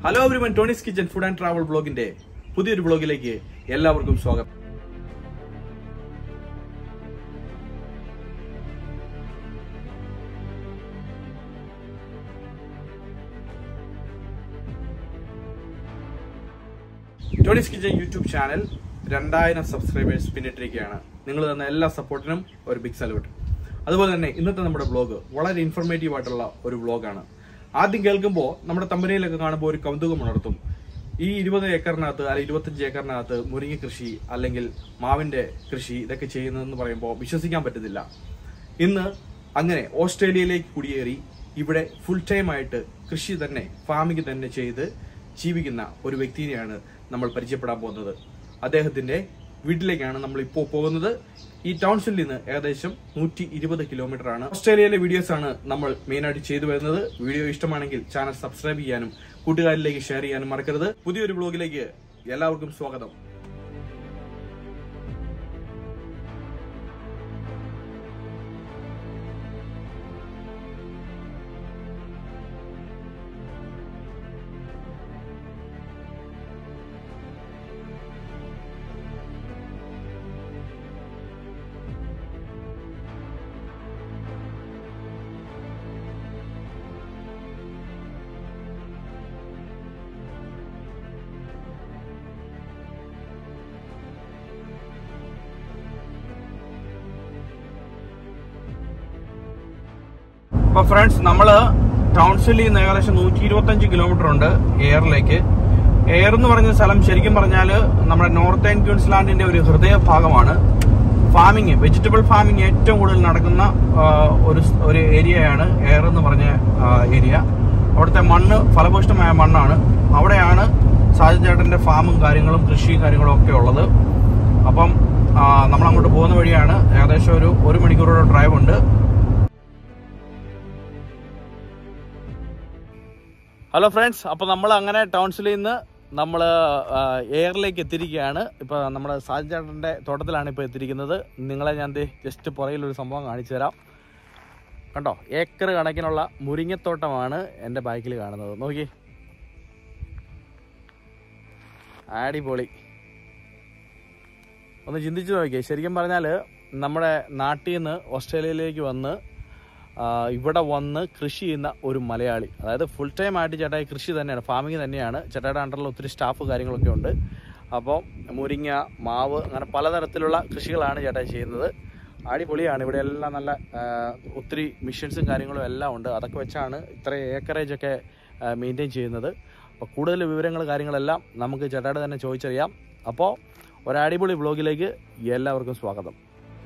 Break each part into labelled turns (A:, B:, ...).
A: Hello everyone Tony's kitchen food and travel ബ്ലോഗിന്റെ പുതിയൊരു ബ്ലോഗിലേക്ക് എല്ലാവർക്കും സ്വാഗതം ടോണീസ് കിച്ചൻ യൂട്യൂബ് ചാനൽ രണ്ടായിരം സബ്സ്ക്രൈബേഴ്സ് പിന്നിട്ടിരിക്കുകയാണ് നിങ്ങൾ തന്ന എല്ലാ സപ്പോർട്ടിനും ഒരു ബിഗ് സല്യൂട്ട് അതുപോലെ തന്നെ ഇന്നത്തെ നമ്മുടെ ബ്ലോഗ് വളരെ ഇൻഫോർമേറ്റീവ് ആയിട്ടുള്ള ഒരു വ്ലോഗാണ് ആദ്യം കേൾക്കുമ്പോൾ നമ്മുടെ തമ്പനിയിലൊക്കെ കാണുമ്പോൾ ഒരു കൗതുകം ഉണർത്തും ഈ ഇരുപത് ഏക്കറിനകത്ത് അല്ലെങ്കിൽ ഇരുപത്തഞ്ച് ഏക്കറിനകത്ത് മുരിങ്ങ കൃഷി അല്ലെങ്കിൽ മാവിന്റെ കൃഷി ഇതൊക്കെ ചെയ്യുന്നതെന്ന് പറയുമ്പോൾ വിശ്വസിക്കാൻ പറ്റുന്നില്ല ഇന്ന് അങ്ങനെ ഓസ്ട്രേലിയയിലേക്ക് കുടിയേറി ഇവിടെ ഫുൾ ടൈം ആയിട്ട് കൃഷി തന്നെ ഫാമിംഗ് തന്നെ ചെയ്ത് ജീവിക്കുന്ന ഒരു വ്യക്തിയെയാണ് നമ്മൾ പരിചയപ്പെടാൻ പോകുന്നത് അദ്ദേഹത്തിന്റെ വീട്ടിലേക്കാണ് നമ്മൾ ഇപ്പോൾ പോകുന്നത് ഈ ടൗൺഷിപ്പിൽ നിന്ന് ഏകദേശം നൂറ്റി ഇരുപത് കിലോമീറ്റർ ആണ് ഓസ്ട്രേലിയയിലെ വീഡിയോസ് ആണ് നമ്മൾ മെയിനായിട്ട് ചെയ്തു വരുന്നത് വീഡിയോ ഇഷ്ടമാണെങ്കിൽ ചാനൽ സബ്സ്ക്രൈബ് ചെയ്യാനും കൂട്ടുകാരിലേക്ക് ഷെയർ ചെയ്യാനും മറക്കരുത് പുതിയൊരു ബ്ലോഗിലേക്ക് എല്ലാവർക്കും സ്വാഗതം അപ്പൊ ഫ്രണ്ട്സ് നമ്മള് ടൗൺഷിലിൽ നിന്ന് ഏകദേശം നൂറ്റി ഇരുപത്തി അഞ്ച് കിലോമീറ്റർ ഉണ്ട് എയറിലേക്ക് എയർ എന്ന് പറഞ്ഞ സ്ഥലം ശരിക്കും പറഞ്ഞാല് നമ്മുടെ നോർത്തേൺ ക്യൂൻസ്ലാൻഡിന്റെ ഒരു ഹൃദയ ഭാഗമാണ് ഫാമിങ് വെജിറ്റബിൾ ഫാമിംഗ് ഏറ്റവും കൂടുതൽ നടക്കുന്ന ആ, ഒരു സ്- ഒരു ഏരിയയാണ് എയർ എന്ന് പറഞ്ഞ ഏരിയ അവിടുത്തെ മണ്ണ് ഫലഭൂഷ്ടമായ മണ്ണാണ് അവിടെയാണ് സാജൻ ചേട്ടന്റെ ഫാമും കാര്യങ്ങളും കൃഷിയും കാര്യങ്ങളും ഒക്കെ ഉള്ളത് അപ്പം നമ്മൾ അങ്ങോട്ട് പോകുന്ന വഴിയാണ് ഏകദേശം ഒരു ഒരു മണിക്കൂറുടെ ഡ്രൈവ് ഉണ്ട് ഹലോ ഫ്രണ്ട്സ് അപ്പോൾ നമ്മൾ അങ്ങനെ ടൗൺസിലിൽ നിന്ന് നമ്മൾ എയറിലേക്ക് എത്തിയിരിക്കുകയാണ് ഇപ്പോൾ നമ്മുടെ സാജേട്ടൻ്റെ തോട്ടത്തിലാണ് ഇപ്പോൾ എത്തിയിരിക്കുന്നത് നിങ്ങളെ ഞാൻ ദേ ജസ്റ്റ് പുറകിലൊരു സംഭവം കാണിച്ചു തരാം കണ്ടോ ഏക്കർ കണക്കിനുള്ള മുരിങ്ങത്തോട്ടമാണ് എൻ്റെ ബാക്കിൽ കാണുന്നത് നോക്കി അടിപൊളി ഒന്ന് ചിന്തിച്ചു നോക്കിയേ ശരിക്കും പറഞ്ഞാൽ നമ്മുടെ നാട്ടിൽ നിന്ന് ഓസ്ട്രേലിയയിലേക്ക് വന്ന് ആ, ഇവിടെ വന്ന് കൃഷി ചെയ്യുന്ന ഒരു മലയാളി അതായത് ഫുൾ ടൈം ആയിട്ട് ചേട്ടായി കൃഷി തന്നെയാണ് ഫാമിംഗ് തന്നെയാണ് ചേട്ടായുടെ അണ്ടറിൽ ഒത്തിരി സ്റ്റാഫ് കാര്യങ്ങളൊക്കെ ഉണ്ട് അപ്പോൾ മുരിങ്ങ മാവ് അങ്ങനെ പലതരത്തിലുള്ള കൃഷികളാണ് ചേട്ടായി ചെയ്യുന്നത് അടിപൊളിയാണ് ഇവിടെ എല്ലാം നല്ല ആ, ഒത്തിരി മിഷൻസും കാര്യങ്ങളും എല്ലാം ഉണ്ട് അതൊക്കെ വെച്ചാണ് ഇത്ര ഏക്കറേജ് ഒക്കെ മെയിൻറ്റെയിൻ ചെയ്യുന്നത് അപ്പോൾ കൂടുതൽ വിവരങ്ങൾ കാര്യങ്ങളെല്ലാം നമുക്ക് ചേട്ടായുടെ തന്നെ ചോദിച്ചറിയാം അപ്പോൾ ഒരടിപൊളി ബ്ലോഗിലേക്ക് എല്ലാവർക്കും സ്വാഗതം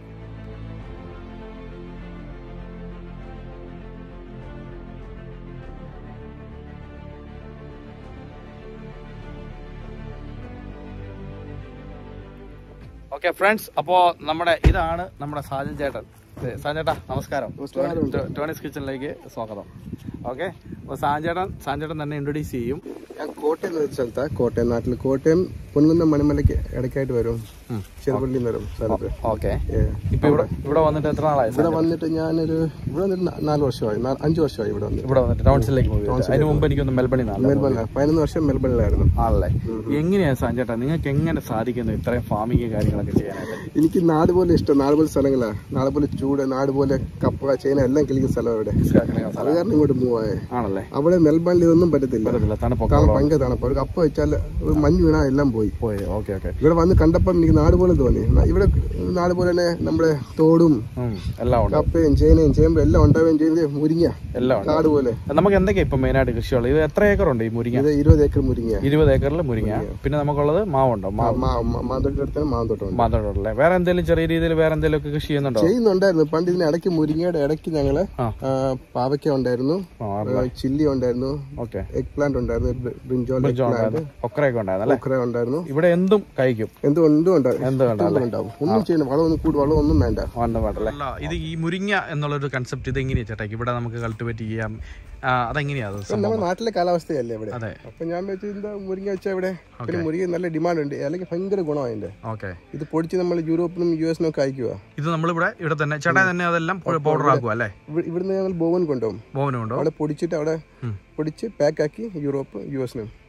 A: ഓക്കെ ഫ്രണ്ട്സ് അപ്പോ നമ്മുടെ ഇതാണ് നമ്മുടെ സാജൻ ചേട്ടൻ ഏ, സാജൻ ചേട്ടാ നമസ്കാരം ടോ- ടോണീസ് കിച്ചണിലേക്ക് സ്വാഗതം ഓക്കെ അപ്പോൾ സാജൻ ചേട്ടൻ സാജൻ ചേട്ടൻ തന്നെ ഇൻട്രൊഡ്യൂസ് ചെയ്യും
B: ഞാൻ കോട്ടയം എന്ന സ്ഥലത്താ കോട്ടയം നാട്ടിൽ കോട്ടയം പൊൻകുന്നം മണിമലയ്ക്ക് ഇടയ്ക്കായിട്ട് വരും ചെറുപള്ളി നിന്ന് വരും സ്ഥലത്ത്
A: ഓക്കെ
B: ഏ.
A: ഇപ്പൊ ഇവിടെ ഇവിടെ വന്നിട്ട് എത്ര നാളായി
B: ഇവിടെ വന്നിട്ട് ഞാനൊരു ഇവിടെ വന്നിട്ട് നാ- നാല് വർഷമായി നാ- അഞ്ച് വർഷമായി ഇവിടെ വന്നിട്ട്
A: ഇവിടെ വന്നിട്ട് ടൗൺസിലേക്ക് മൂവ് ചെയ്തു അതിന് മുമ്പ് എനിക്കൊന്ന് മെൽബണിൽ നിന്നാണ്
B: മെൽബണിലാണ് പതിനൊന്ന് വർഷം മെൽബണിലായിരുന്നു
A: ആണല്ലേ എങ്ങനെയാ സാജൻ ചേട്ടാ നിങ്ങൾക്ക് എങ്ങനെ സാധിക്കുന്നു ഇത്രയും ഫാമിങ് കാര്യങ്ങളൊക്കെ ചെയ്യാനായിട്ട്
B: എനിക്ക് നാട് പോലെ ഇഷ്ടം നാട് പോലെ സ്ഥലങ്ങളാ നാട് പോലെ ചൂട് നാട് പോലെ കപ്പ ചേന എല്ലാം കിളിക്കുന്ന സ്ഥലം ഇവിടെ അത് കാരണം ഇങ്ങോട്ട് മൂവായേ
A: ആണല്ലേ
B: അവിടെ മെൽബണിൽ ഇതൊന്നും പറ്റത്തില്ല
A: പറ്റത്തില്ല തണുപ്പൊക്കെ
B: കാരണം ഭയങ്കര തണുപ്പ് ഒരു കപ്പ വെച്ചാൽ ഒരു മഞ്ഞ് വീണാ എല്ലാം പോയി
A: പോയി ഓക്കെ ഓക്കെ
B: ഇവിടെ വന്ന് കണ്ടപ്പം എനിക്ക് നാട് പോലെ തോന്നി ന- ഇവിടെ നാട് പോലെ തന്നെ നമ്മുടെ തോടും
A: എല്ലാം ഉണ്ട്
B: കപ്പയും ചേനയും ചേമ്പും എല്ലാം ഉണ്ടാവുകയും ചെയ്ത് മുരിങ്ങ
A: എല്ലാം ഉണ്ട്
B: കാട് പോലെ
A: നമുക്ക് എന്തൊക്കെയാ ഇപ്പൊ മെയിനായിട്ട് കൃഷിയുള്ളത് ഇത് എത്ര ഏക്കറുണ്ട് ഈ മുരിങ്ങ
B: ഇത് ഇരുപത് ഏക്കർ മുരിങ്ങ
A: ഇരുപത് ഏക്കറിൽ മുരിങ്ങ പിന്നെ നമുക്കുള്ളത് മാവുണ്ടോ മാ
B: മാന്തോട്ടിന്റെ അടുത്താണ് മാന്തോട്ടം
A: മാതോട്ടല്ലേ വേറെ എന്തെങ്കിലും ചെറിയ രീതിയിൽ വേറെ എന്തെങ്കിലും ഒക്കെ കൃഷി ചെയ്യുന്നുണ്ടോ
B: ചെയ്യുന്നുണ്ടായിരുന്നു പണ്ട് ഇതിന് ഇടയ്ക്ക് മുരിങ്ങയുടെ ഇടയ്ക്ക് ഞങ്ങള്
A: ആ.
B: ആ, പാവയ്ക്ക ഉണ്ടായിരുന്നു ആ, ചില്ലി ഉണ്ടായിരുന്നു
A: ഓക്കെ
B: എഗ് പ്ലാന്റ് ഉണ്ടായിരുന്നു ബ്രിഞ്ചോൾ എഗ് പ്ലാന്റ്
A: ഒക്കറയൊക്കെ ഉണ്ടായിരുന്നല്ലേ
B: ഒക്കറ ഉണ്ടായിരുന്നു
A: ഇവിടെ എന്തും കഴിക്കും
B: എന്തും എന്തും ഉണ്ടായിരുന്നു
A: എന്ത് വേണ്ട
B: എന്തും ഉണ്ടാവും ഒന്നും ചെയ്യണം വളമൊന്നും കൂടി വളമൊന്നും വേണ്ട
A: വേണ്ട വേണ്ടല്ലേ ഇത് ഈ മുരിങ്ങ എന്നുള്ളൊരു കൺസെപ്റ്റ് ഇത് എങ്ങനെയാ ചേട്ടാ ഇവിടെ നമുക്ക് കൾട്ടിവേറ്റ് ചെയ്യാം ആ, അതെങ്ങനെയാ അത് സംഭവം?
B: നമ്മുടെ നാട്ടിലെ കാലാവസ്ഥയല്ലേ ഇവിടെ
A: അതെ
B: അപ്പൊ ഞാൻ വെച്ച് എന്താ മുരിങ്ങ വെച്ചാൽ ഇവിടെ പിന്നെ മുരിങ്ങ നല്ല ഡിമാൻഡ് ഉണ്ട് അല്ലെങ്കിൽ ഭയങ്കര ഗുണം അതിന്റെ
A: ഓക്കെ
B: ഇത് പൊടിച്ച് നമ്മൾ യൂറോപ്പിനും യു എസിനും ഒക്കെ അയക്കുക
A: ഇത് നമ്മളിവിടെ ഇവിടെ തന്നെ ചേട്ടാ തന്നെ അതെല്ലാം പൗഡർ ആക്കുക അല്ലേ
B: ഇവിടുന്ന് ഞങ്ങൾ ബോവൻ കൊണ്ടുപോകും
A: ബോവനും ഉണ്ടോ
B: അവിടെ പൊടിച്ചിട്ട് അവിടെ
A: ഉം.
B: പൊടിച്ച് പാക്ക് ആക്കി യൂറോപ്പ് യു എസിനും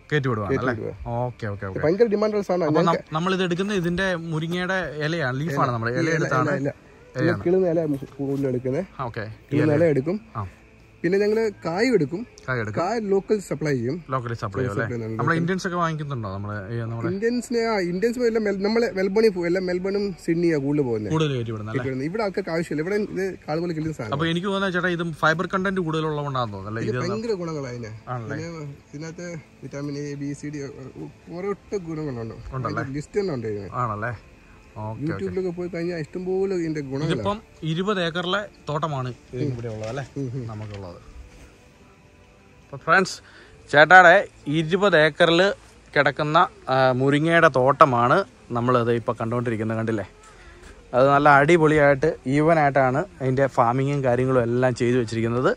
A: കയറ്റി വിടുവാണ് അല്ലേ
B: വിടുവാ.
A: ഓക്കെ ഓക്കെ ഓക്കെ
B: ഭയങ്കര ഡിമാൻഡുള്ള സാധനമാണ്
A: അപ്പൊ നമ്മൾ ഇത് എടുക്കുന്ന ഇതിന്റെ മുരിങ്ങയുടെ ഇലയാണ് ലീഫാണ് നമ്മുടെ ഇല എടുത്താണ്
B: ഇല്ല കിളുന്ന ഇല കൂടുതൽ എടുക്കുന്നത്
A: ഓക്കെ
B: കിളുന്ന ഇല എടുക്കും
A: ആ
B: പിന്നെ ഞങ്ങള് കായും എടുക്കും
A: കായ എടുക്കും
B: കായ ലോക്കൽ സപ്ലൈ ചെയ്യും
A: ലോക്കലി സപ്ലൈ അല്ലേ നമ്മളെ ഇന്ത്യൻസ് ഒക്കെ വാങ്ങിക്കുന്നുണ്ടോ നമ്മളെ ഈ നമ്മുടെ
B: ഇന്ത്യൻസിനെ ആ ഇന്ത്യൻസ് എല്ലാം മെൽ- നമ്മളെ മെൽബണിൽ പോകും എല്ലാം മെൽബണും സിഡ്നിയാ കൂടുതൽ പോകുന്നത്
A: കൂടുതൽ കയറ്റി വിടുന്നത് അല്ലേ
B: ഇവിടെ ആൾക്കാർക്ക് ആവശ്യമില്ല ഇവിടെ ഇത് കാളുപോലെ കിളുന്ന സാധനം
A: അപ്പൊ എനിക്ക് തോന്നുന്നത് ചേട്ടാ ഇത് ഫൈബർ കണ്ടന്റ് കൂടുതലുള്ളതുകൊണ്ടാന്ന് തോന്നുന്നു അല്ലേ ഇത്
B: ഭയങ്കര ഗുണങ്ങളാണ് അതിന്
A: ആണല്ലേ
B: പിന്നെ ഇതിനകത്ത് vitamin A B C D ഒരൊട്ട ഗുണങ്ങളുണ്ട് ലിസ്റ്റ് തന്നെ ഉണ്ട് ഇതിന്
A: ആണല്ലേ ഓക്കെ
B: യൂട്യൂബിലൊക്കെ പോയി കഴിഞ്ഞാൽ ഇഷ്ടംപോലെ ഇതിന്റെ ഗുണങ്ങൾ
A: ഇതിപ്പം ഇരുപത് ഏക്കറിലെ തോട്ടമാണ് ഇതിന് ഇവിടെ ഉള്ളത് അല്ലേ നമുക്കുള്ളത് അപ്പോൾ ഫ്രണ്ട്സ് ചേട്ടാടെ ഇരുപത് ഏക്കറിൽ കിടക്കുന്ന ആ, മുരിങ്ങയുടെ തോട്ടമാണ് നമ്മളത് ഇപ്പോൾ കണ്ടുകൊണ്ടിരിക്കുന്നത് കണ്ടില്ലേ അത് നല്ല അടിപൊളിയായിട്ട് ഈവനായിട്ടാണ് അതിൻ്റെ ഫാമിങ്ങും കാര്യങ്ങളും എല്ലാം ചെയ്തു വെച്ചിരിക്കുന്നത്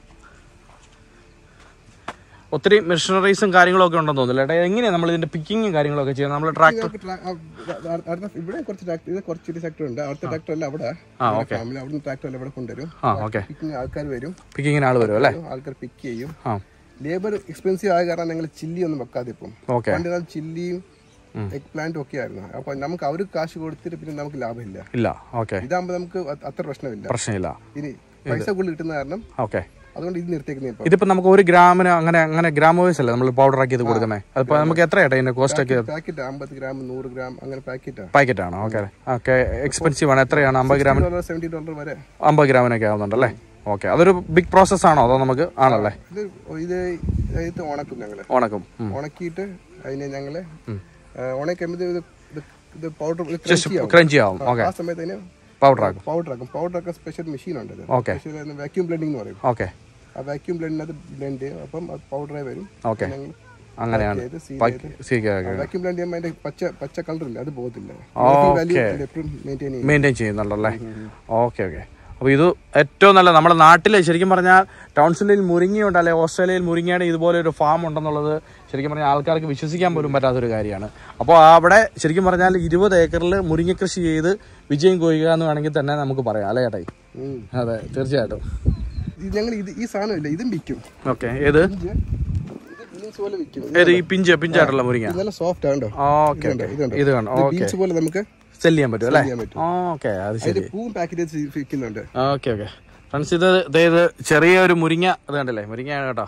A: ഒത്തിരി മെഷീനറീസും കാര്യങ്ങളും ഒക്കെ ഉണ്ടെന്ന് തോന്നുന്നില്ല ഏട്ടാ എങ്ങനെയാണ് നമ്മൾ ഇതിൻ്റെ പിക്കിങ്ങും കാര്യങ്ങളൊക്കെ ചെയ്യുന്നത് നമ്മൾ ട്രാക്ടർ
B: ഞങ്ങൾക്ക് ട്രാ- ആ, ആ, അടുത്ത ഇവിടെ കുറച്ച് ട്രാക്ടർ ഇത് കുറച്ച് ട്രാക്ടർ ഉണ്ട് അടുത്ത ട്രാക്ടർ അല്ല അവിടെ
A: ആ ഓക്കെ
B: ഫാമിലി അവിടുന്ന് ട്രാക്ടർ അല്ല ഇവിടെ കൊണ്ടുവരും
A: ആ ഓക്കെ
B: പിക്കിങ് ആൾക്കാർ വരും
A: പിക്കിങ്ങിന് ആൾ വരും അല്ലേ
B: ആൾക്കാർ പിക്ക് ചെയ്യും
A: ആ
B: ലേബർ എക്സ്പെൻസീവ് ആയ കാരണം ഞങ്ങൾ ചില്ലി ഒന്നും വെക്കാതെ ഇപ്പം
A: ഓക്കെ
B: പണ്ട് നാൾ ചില്ലിയും എഗ് പ്ലാന്റും ഒക്കെ ആയിരുന്നു അപ്പൊ നമുക്ക് അവർക്ക് കാശ് കൊടുത്തിട്ട് പിന്നെ നമുക്ക് ലാഭമില്ല
A: ഇല്ല ഓക്കെ
B: ഇതാകുമ്പോൾ നമുക്ക് അത് അത്ര പ്രശ്നമില്ല
A: പ്രശ്നമില്ല
B: ഇനി പൈസ കൂടുതൽ കിട്ടുന്ന കാരണം
A: ഓക്കെ
B: അതുകൊണ്ട് ഇത് നിർത്തിയേക്കുന്നത് ഇപ്പം
A: ഇതിപ്പോ നമുക്ക് ഒരു ഗ്രാമിന് അങ്ങനെ അങ്ങനെ ഗ്രാം വൈസ് അല്ലേ നമ്മൾ പൗഡർ ആക്കി ഇത് കൊടുക്കുന്നത് അതിപ്പോ നമുക്ക് എത്ര ഏട്ടാ ഇതിന്റെ കോസ്റ്റ് ഒക്കെ
B: പാക്കറ്റ് അമ്പത് ഗ്രാം നൂറ് ഗ്രാം അങ്ങനെ പാക്കറ്റാണ്
A: പാക്കറ്റ് ആണോ ഓക്കെ ഓക്കെ എക്സ്പെൻസീവ് ആണ് എത്രയാണ് അമ്പത് ഗ്രാമിന്
B: ഡോളർ സെവൻറ്റി ഡോളർ വരെ
A: അമ്പത് ഗ്രാമിനൊക്കെ ആവുന്നുണ്ടല്ലേ ഓക്കെ അതൊരു ബിഗ് പ്രോസസ് ആണോ അതോ നമുക്ക് ആണല്ലേ
B: ഇത് ഇത് ഇത് ഉണക്കും ഞങ്ങള്
A: ഉണക്കും ഉം.
B: ഉണക്കിയിട്ട് അതിനെ ഞങ്ങള് ഉണക്കുമ്പോൾ ഇത് ഇത് ഇത് പൗഡർ
A: ക്രഞ്ചി ആവും ഓക്കെ
B: ആ സമയത്ത് അതിന്
A: പൗഡർ ആക്കും
B: പൗഡർ ആക്കും പൗഡർ ആക്കാൻ സ്പെഷ്യൽ മെഷീൻ ഉണ്ട് ഇത്
A: ഓക്കെ
B: സ്പെഷ്യൽ വാക്യൂം ബ്ലെൻഡിംഗ് എന്ന് പറയും
A: ഓക്കെ
B: ആ വാക്യൂം ബ്ലെൻഡിനകത്ത് ബ്ലെൻഡ് ചെയ്യും അപ്പം അത് പൗഡറായി വരും
A: ഓക്കെ
B: ഞങ്ങൾ
A: അങ്ങനെയാണ്
B: ചെയ്ത് seal ചെയ്ത്
A: സീക്ക്
B: വാക്യൂം ബ്ലെൻഡ് ചെയ്യുമ്പോൾ അതിന്റെ പച്ച പച്ച കളർ ഇല്ല അത് പോകത്തില്ല
A: ഓക്കെ
B: എപ്പോഴും മെയിൻറ്റെയിൻ ചെയ്യും
A: മെയിൻറ്റെയിൻ ചെയ്യുന്നുണ്ടല്ലേ ഓക്കെ ഓക്കെ അപ്പോൾ ഇത് ഏറ്റവും നല്ല നമ്മുടെ നാട്ടിൽ ശരിക്കും പറഞ്ഞാൽ ടൗൺസിലിൽ മുരിങ്ങയുണ്ട് അല്ലെ ഓസ്ട്രേലിയയിൽ മുരിങ്ങയുടെ ഇതുപോലെ ഒരു ഫാം ഉണ്ടെന്നുള്ളത് ശരിക്കും പറഞ്ഞാൽ ആൾക്കാർക്ക് വിശ്വസിക്കാൻ പോലും പറ്റാത്തൊരു കാര്യമാണ് അപ്പോൾ അവിടെ ശരിക്കും പറഞ്ഞാൽ ഇരുപത് ഏക്കറിൽ മുരിങ്ങ കൃഷി ചെയ്ത് വിജയം കൊയ്യുക എന്ന് വേണമെങ്കിൽ തന്നെ നമുക്ക് പറയാം അല്ലേ ചേട്ടായി
B: ഉം.
A: അതെ തീർച്ചയായിട്ടും
B: ഇത് ഞങ്ങൾ ഇത് ഈ സാധനം ഇല്ല ഇതും വിൽക്കും
A: ഓക്കെ ഏത്
B: ഇത് ബീൻസ് പോലെ വിൽക്കും
A: ഏത് ഈ പിഞ്ച് പിഞ്ചായിട്ടുള്ള മുരിങ്ങ
B: ഇത് നല്ല സോഫ്റ്റ് ആണ്ടോ
A: ഓക്കെ
B: ഇതുണ്ട്, ഇതുണ്ട്.
A: ഇത് കാണും ഓക്കെ
B: ബീൻസ് പോലെ നമുക്ക്
A: സെല് ചെയ്യാൻ പറ്റും അല്ലേ
B: ചെയ്യാൻ പറ്റും
A: ഓക്കെ അത് ശരി
B: അതിന്റെ പൂവും പാക്കറ്റ് വിൽക്കുന്നുണ്ട്
A: ഓക്കെ ഓക്കെ ഫ്രണ്ട്സ് ഇത് ദേ ഇത് ചെറിയൊരു മുരിങ്ങ ഇത് കണ്ടില്ലേ മുരിങ്ങയാണ് കേട്ടോ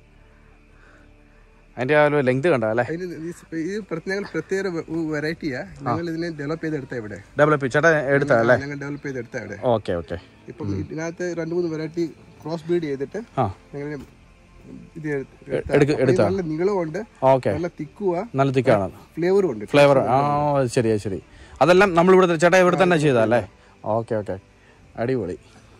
A: അതിന്റെ ആ ഒരു ലെങ്ത് കണ്ടോ അല്ലേ
B: അതിന് ഈ സ്പെ- ഇത് പ്രത്യേക ഞങ്ങൾ പ്രത്യേക വെറൈറ്റിയാ ഞങ്ങൾ ഇതിനെ ഡെവലപ്പ് ചെയ്തെടുത്ത ഇവിടെ
A: ഡെവലപ്പ് ചേട്ടാ എടുത്താ അല്ലേ
B: ഞങ്ങൾ ഡെവലപ്പ് ചെയ്തെടുത്ത ഇവിടെ
A: ഓക്കെ ഓക്കെ
B: ഇപ്പം ഇതിനകത്ത് രണ്ട് മൂന്ന് വെറൈറ്റി ക്രോസ് ബ്രീഡ് ചെയ്തിട്ട്
A: ആ
B: ഞങ്ങൾ ഇത്
A: എടുക്ക എടുത്താ
B: നല്ല നീളമുണ്ട്
A: ഓക്കെ
B: നല്ല തിക്കുവാ
A: നല്ല തിക്കാണ്
B: ഫ്ലേവറും ഉണ്ട്
A: ഫ്ലേവർ ആ അത് ശരി അത് ശരി അതെല്ലാം നമ്മൾ ഇവിടെ ചേട്ടാ ഇവിടെ തന്നെ ചെയ്താ അല്ലേ ഓക്കെ ഓക്കെ അടിപൊളി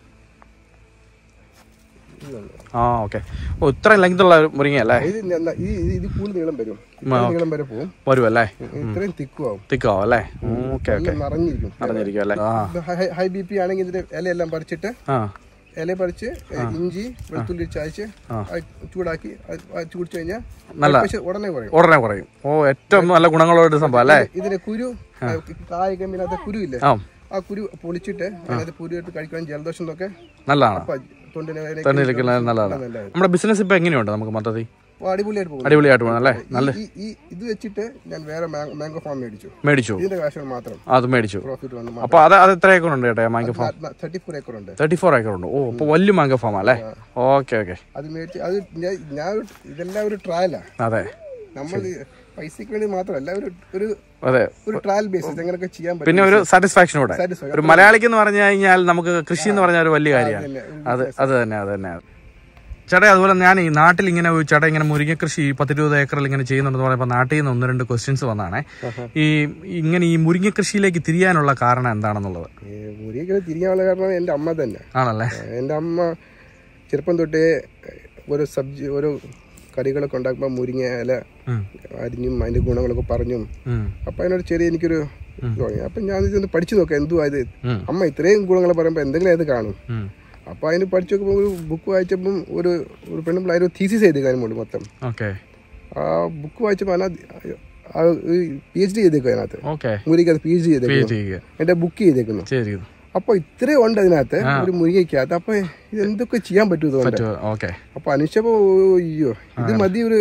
A: ആ ഓക്കെ ഓ ഇത്രയും ലെങ്ത് ഉള്ള ഒരു മുരിങ്ങ അല്ലേ
B: ഇത് ന- ഈ ഇത് ഇത് കൂടുതൽ നീളം വരും ഇത്രയും നീളം വരെ പോകും
A: വരും അല്ലേ
B: ഇത്രയും തിക്കുവാവും
A: തിക്കാവും അല്ലേ ഓക്കെ ഓക്കെ
B: നല്ല നിറഞ്ഞിരിക്കും
A: അറിഞ്ഞിരിക്കും അല്ലേ ആ
B: ഹൈ ബി പി ആണെങ്കിൽ ഇതിന്റെ ഇലയെല്ലാം പറിച്ചിട്ട്
A: ആ
B: ഇല പറിച്ച് ഇഞ്ചി വെളുത്തുള്ളി ചായച്ച് അത് ചൂടാക്കി അത് അത് കുടിച്ചു കഴിഞ്ഞാൽ
A: നല്ല-
B: പക്ഷെ ഉടനെ കുറയും
A: ഉടനെ കുറയും ഓ ഏറ്റവും നല്ല ഗുണങ്ങളുള്ള ഒരു സംഭവം അല്ലേ
B: ഇതിന്റെ കുരു കായ കമ്മിനകത്തെ കുരു ഇല്ലേ
A: ആ
B: ആ കുരു പൊളിച്ചിട്ട് അതിനകത്ത് കുരു ഇട്ട് കഴിക്കാൻ ജലദോഷം എന്നൊക്കെ
A: നല്ലതാണ്
B: അപ്പൊ തൊണ്ടിന് വേദനയ്ക്ക്
A: തണ്ണിരിക്കുന്നത് നല്ലതാണ്
B: നല്ലതായിരുന്നു.
A: നമ്മുടെ ബിസിനസ് ഇപ്പൊ എങ്ങനെയുണ്ട് നമുക്ക് മൊത്തത്തിൽ
B: അപ്പൊ അടിപൊളിയായിട്ട് പോകും
A: അടിപൊളിയായിട്ട് പോകണം അല്ലേ നല്ല
B: ഈ ഈ ഇത് വെച്ചിട്ട് ഞാൻ വേറെ മാംഗോ ഫാം മേടിച്ചു
A: മേടിച്ചു
B: ഇതിന്റെ കാശുകൾ മാത്രം
A: അത് മേടിച്ചു
B: പ്രോഫിറ്റ് വന്ന്
A: അപ്പൊ അത് അത് എത്ര ഏക്കർ ഉണ്ട് ചേട്ടാ mango farm
B: thirty four acre ഉണ്ട്
A: തേർട്ടി ഫോർ ഏക്കർ ഉണ്ട് ഓ അപ്പൊ വലിയ മാങ്കോ ഫാം അല്ലേ ഓക്കെ ഓക്കെ
B: അത് മേടിച്ച് അത് ഞാൻ ഞാൻ ഒരു- ഇതെല്ലാം ഒരു ട്രയലാ
A: അതെ
B: നമ്മൾ പൈസക്ക് വേണ്ടി മാത്രമല്ല ഒരു ഒരു
A: അതെ
B: ഒരു ട്രയൽ ബേസിസ് എങ്ങനെയൊക്കെ ചെയ്യാൻ പറ്റും
A: പിന്നെ ഒരു സാറ്റിസ്ഫാക്ഷൻ കൂടെ
B: Satisfaction.
A: ഒരു മലയാളിക്ക് എന്ന് പറഞ്ഞു കഴിഞ്ഞാൽ നമുക്ക് കൃഷി എന്ന് പറഞ്ഞാൽ ഒരു വലിയ കാര്യമാണ്
B: തന്നെ.
A: അത് അത് തന്നെ അത് തന്നെ ചേട്ടാ അതുപോലെ ഞാൻ ഈ നാട്ടിൽ ഇങ്ങനെ ഒരു ചേട്ടാ ഇങ്ങനെ മുരിങ്ങ കൃഷി പത്തിരുപത് ഏക്കറിൽ ഇങ്ങനെ ചെയ്യുന്നുണ്ടെന്ന് പറയുമ്പോൾ നാട്ടിൽ നിന്ന് ഒന്ന് രണ്ട് ക്വസ്റ്റ്യൻസ് വന്നാണേ ഈ ഇങ്ങനെ ഈ മുരിങ്ങ കൃഷിയിലേക്ക് തിരിയാനുള്ള കാരണം എന്താണെന്നുള്ളത്
B: മുരിയൊക്കെ തിരിയാനുള്ള കാരണം എൻ്റെ അമ്മ തന്നെ
A: ആണല്ലേ
B: എൻ്റെ അമ്മ ചെറുപ്പം തൊട്ടേ ഓരോ സബ്ജി ഓരോ കറികളൊക്കെ ഉണ്ടാക്കുമ്പോൾ മുരിങ്ങ ഇല
A: ഉം,
B: അരിഞ്ഞും അതിന്റെ ഗുണങ്ങളൊക്കെ പറഞ്ഞും
A: ഉം,
B: അപ്പൊ അതിനോട് ചെറിയ എനിക്കൊരു ഇത് തോന്നി അപ്പൊ ഞാൻ ഇതൊന്ന് പഠിച്ചു നോക്കാം എന്തുവാ ഇത്
A: ഉം.
B: അമ്മ ഇത്രയും ഗുണങ്ങൾ പറയുമ്പോൾ എന്തെങ്കിലും അത് കാണും
A: ഉം.
B: അപ്പൊ അതിന് പഠിച്ചു നോക്കുമ്പോൾ ഒരു ബുക്ക് വായിച്ചപ്പം ഒരു ഒരു പെണ്ണുമ്പോൾ അതിന് തീസിസ് ചെയ്തേക്കാനുമുണ്ട് മൊത്തം
A: ഓക്കെ
B: ആ ബുക്ക് വായിച്ചപ്പോൾ അതിനകത്ത് പി എച്ച് ഡി ചെയ്തേക്കും അതിനകത്ത്
A: ഓക്കെ
B: മുരിക്ക് അത് പി എച്ച് ഡി ചെയ്തേക്കുന്നു
A: ചെയ്യുക
B: എന്റെ ബുക്ക് ചെയ്തേക്കുന്നു
A: ശരി
B: അപ്പൊ ഇത്രയും ഉണ്ട് അതിനകത്ത് ഒരു മുരിങ്ങയ്ക്കകത്ത് അപ്പൊ ഇത് എന്തൊക്കെ ചെയ്യാൻ പറ്റും ഇതുകൊണ്ട്
A: പറ്റുമോ ഓക്കെ
B: അപ്പൊ അന്വേഷിച്ചപ്പോ ഓ, അയ്യോ ഇത് മതി ഒരു